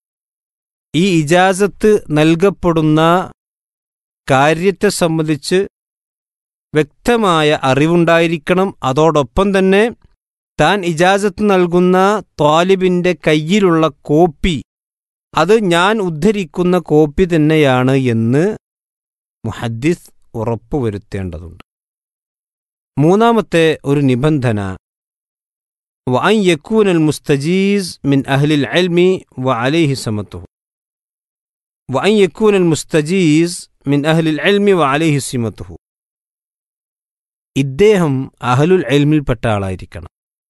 ഈ ഇജാസത്ത് നൽകപ്പെടുന്ന കാര്യത്തെ സംബന്ധിച്ച് വ്യക്തമായ അറിവുണ്ടായിരിക്കണം അതോടൊപ്പം തന്നെ താൻ ഇജാസത്ത് നൽകുന്ന ത്വാലിബിന്റെ കയ്യിലുള്ള കോപ്പി അത് ഞാൻ ഉദ്ധരിക്കുന്ന കോപ്പി തന്നെയാണ് എന്ന് മുഹദ്ദിസ് ഉറപ്പുവരുത്തേണ്ടതുണ്ട് മൂന്നാമത്തെ ഒരു നിബന്ധന وأن يكون المستجيز من أهل العلم وعليه سمته وأن يكون المستجيز من أهل العلم وعليه سمته ഇദ്ദേഹം അഹലുൽ എൽമിൽപ്പെട്ട ആളായിരിക്കണം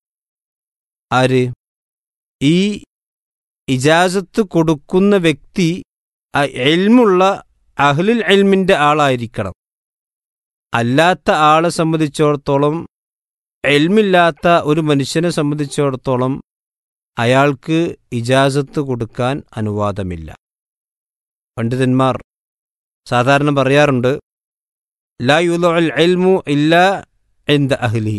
ആര് ഈ ഇജാസത്ത് കൊടുക്കുന്ന വ്യക്തി ആ എൽമുള്ള അഹ്ലുൽ എൽമിന്റെ ആളായിരിക്കണം അല്ലാത്ത ആളെ സംബന്ധിച്ചിടത്തോളം എൽമില്ലാത്ത ഒരു മനുഷ്യനെ സംബന്ധിച്ചിടത്തോളം അയാൾക്ക് ഇജാസത്ത് കൊടുക്കാൻ അനുവാദമില്ല പണ്ഡിതന്മാർ സാധാരണ പറയാറുണ്ട് ലാ യുൽ എൽമു ഇല്ല എന്ത അഹ്ലിഹി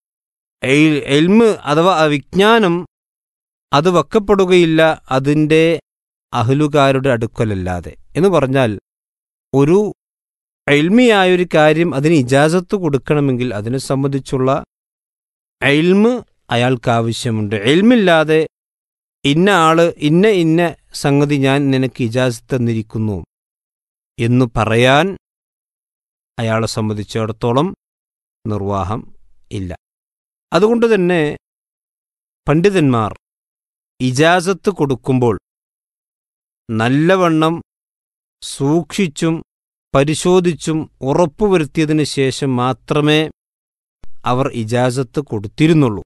എൽമ് അഥവാ വിജ്ഞാനം അത് വെക്കപ്പെടുകയില്ല അതിൻ്റെ അഹ്ലുകാരുടെ അടുക്കലല്ലാതെ എന്ന് പറഞ്ഞാൽ ഒരു എൽമിയായൊരു കാര്യം അതിന് ഇജാസത്ത് കൊടുക്കണമെങ്കിൽ അതിനെ സംബന്ധിച്ചുള്ള എൽമ് അയാൾക്ക് ആവശ്യമുണ്ട് എൽമില്ലാതെ ഇന്ന ആള് ഇന്ന ഇന്ന സംഗതി ഞാൻ നിനക്ക് ഇജാസത്ത് തന്നിരിക്കുന്നു എന്നു പറയാൻ അയാളെ സംബന്ധിച്ചിടത്തോളം നിർവാഹം ഇല്ല അതുകൊണ്ട് തന്നെ പണ്ഡിതന്മാർ ഇജാസത്ത് കൊടുക്കുമ്പോൾ നല്ലവണ്ണം സൂക്ഷിച്ചും പരിശോധിച്ചും ഉറപ്പുവരുത്തിയതിനു ശേഷം മാത്രമേ അവർ ഇജാസത്ത് കൊടുത്തിരുന്നുള്ളൂ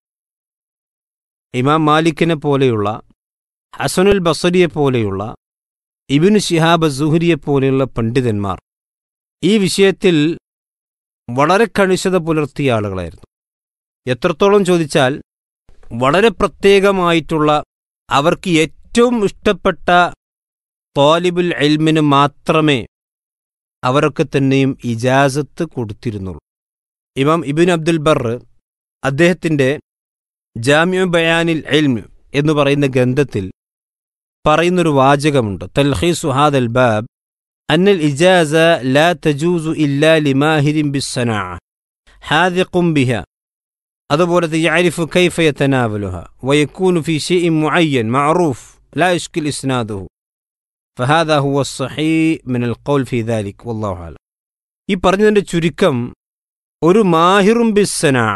ഇമാം മാലിക്കിനെ പോലെയുള്ള ഹസനുൽ ബസരിയെ പോലെയുള്ള ഇബിനു ഷിഹാബ് സുഹരിയെ പോലെയുള്ള പണ്ഡിതന്മാർ ഈ വിഷയത്തിൽ വളരെ കണിശത പുലർത്തിയ ആളുകളായിരുന്നു എത്രത്തോളം ചോദിച്ചാൽ വളരെ പ്രത്യേകമായിട്ടുള്ള അവർക്ക് ഏറ്റവും ഇഷ്ടപ്പെട്ട തോലിബുൽ എൽമിന് മാത്രമേ അവരൊക്കെ തന്നെയും ഇജാസത്ത് കൊടുത്തിരുന്നുള്ളൂ ഇമാം ഇബിൻ അബ്ദുൽ ബർ അദ്ദേഹത്തിൻ്റെ ജാമ്യു ബയാനിൽ എൽമ് എന്ന് പറയുന്ന ഗ്രന്ഥത്തിൽ പറയുന്നൊരു വാചകമുണ്ട് തൽഹീസു ഹാദൽ ബാബ് അന്നൽ ഇജാസ ലാ തജൂസു ഇല്ലാ ലിമാഹിരിൻ ബിസ്സനാ ഹാദിഖും ബിഹ അതുപോലെ യഅരിഫു കൈഫ യതനാവലുഹ വയക്കൂനു ഫി ഷൈഇൻ മുഅയ്യൻ മഅറൂഫ് ലാ യഷ്കിൽ ഇസ്നാദുഹു فهذا هو الصحيح من القول في ذلك والله أعلم ഈ പറഞ്ഞതിന്റെ ചുരുക്കം ഒരു മാഹിറും ബിസ്സനാ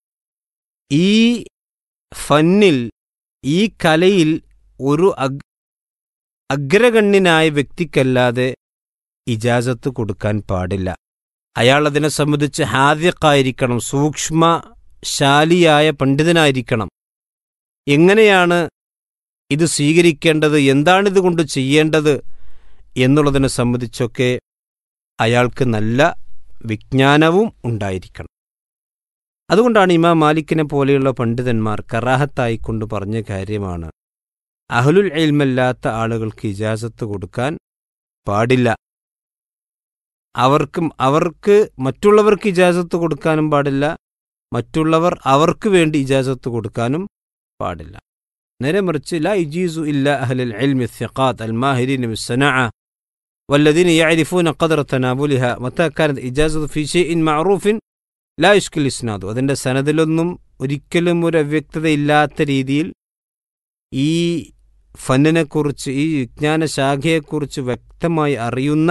ഈ ഫന്നിൽ ഈ കലയിൽ ഒരു അഗ് അഗ്രഗണ്യനായ വ്യക്തിക്കല്ലാതെ ഇജാസത്ത് കൊടുക്കാൻ പാടില്ല അയാൾ അതിനെ സംബന്ധിച്ച് ഹാദ്യക്കായിരിക്കണം സൂക്ഷ്മശാലിയായ പണ്ഡിതനായിരിക്കണം എങ്ങനെയാണ് ഇത് സ്വീകരിക്കേണ്ടത് എന്താണിത് കൊണ്ട് ചെയ്യേണ്ടത് എന്നുള്ളതിനെ സംബന്ധിച്ചൊക്കെ അയാൾക്ക് നല്ല വിജ്ഞാനവും ഉണ്ടായിരിക്കണം അതുകൊണ്ടാണ് ഇമാം മാലിക്കിനെ പോലെയുള്ള പണ്ഡിതന്മാർ കറാഹത്തായിക്കൊണ്ട് പറഞ്ഞ കാര്യമാണ് അഹ്ലുൽ എൽമല്ലാത്ത ആളുകൾക്ക് ഇജാസത്ത് കൊടുക്കാൻ പാടില്ല അവർക്കും അവർക്ക് മറ്റുള്ളവർക്ക് ഇജാസത്ത് കൊടുക്കാനും പാടില്ല മറ്റുള്ളവർ അവർക്ക് വേണ്ടി ഇജാസത്ത് കൊടുക്കാനും പാടില്ല നേരെ മറിച്ച് ലാ ഇജീസു ഇല്ല അഹ്ലൽ ഇൽമി الثقات الماهرين بالصناعة والذين يعرفون قدر تناولها متى كانت إجازة في شيء معروف لا يشكل إسناده അതിൻ്റെ സനദിലൊന്നും ഒരിക്കലും ഒരു അവ്യക്തതയില്ലാത്ത രീതിയിൽ ഈ ഫന്നിനെക്കുറിച്ച് ഈ വിജ്ഞാന ശാഖയെക്കുറിച്ച് വ്യക്തമായി അറിയുന്ന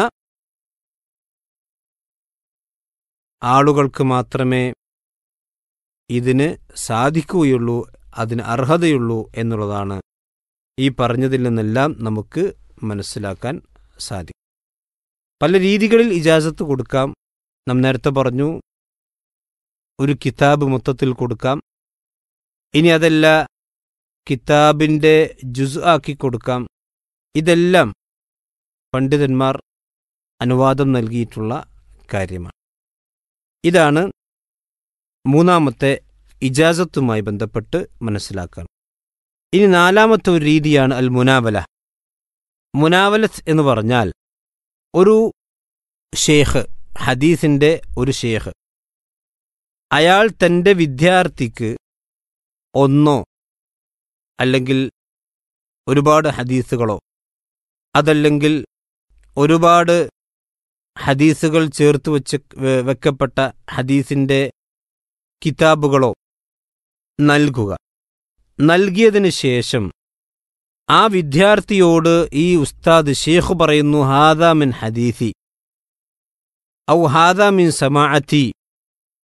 ആളുകൾക്ക് മാത്രമേ ഇതിന് സാധിക്കുകയുള്ളൂ അതിന് അർഹതയുള്ളൂ എന്നുള്ളതാണ് ഈ പറഞ്ഞതിൽ നിന്നെല്ലാം നമുക്ക് മനസ്സിലാക്കാൻ സാധിക്കും പല രീതികളിൽ ഇജാസത്ത് കൊടുക്കാം നാം നേരത്തെ പറഞ്ഞു ഒരു കിതാബ് മൊത്തത്തിൽ കൊടുക്കാം ഇനി അതല്ല കിതാബിൻ്റെ ജുസ് ആക്കി കൊടുക്കാം ഇതെല്ലാം പണ്ഡിതന്മാർ അനുവാദം നൽകിയിട്ടുള്ള കാര്യമാണ് ഇതാണ് മൂന്നാമത്തെ ഇജാസത്തുമായി ബന്ധപ്പെട്ട് മനസ്സിലാക്കാൻ ഇനി നാലാമത്തെ ഒരു രീതിയാണ് അൽ മുനാവല മുനാവലത്ത് എന്ന് പറഞ്ഞാൽ ഒരു ഷേഖ് ഹദീസിൻ്റെ ഒരു ഷേഖ് അയാൾ തൻ്റെ വിദ്യാർത്ഥിക്ക് ഒന്നോ അല്ലെങ്കിൽ ഒരുപാട് ഹദീസുകളോ അതല്ലെങ്കിൽ ഒരുപാട് ഹദീസുകൾ ചേർത്ത് വച്ച് വെ- വെക്കപ്പെട്ട ഹദീസിൻ്റെ കിതാബുകളോ നൽകുക നൽകിയതിന് ശേഷം ആ വിദ്യാർത്ഥിയോട് ഈ ഉസ്താദ് ഷേഖ് പറയുന്നു ഹാദാ മിൻ ഹദീസി ഔ ഹാദാ മിൻ സമാഅത്തി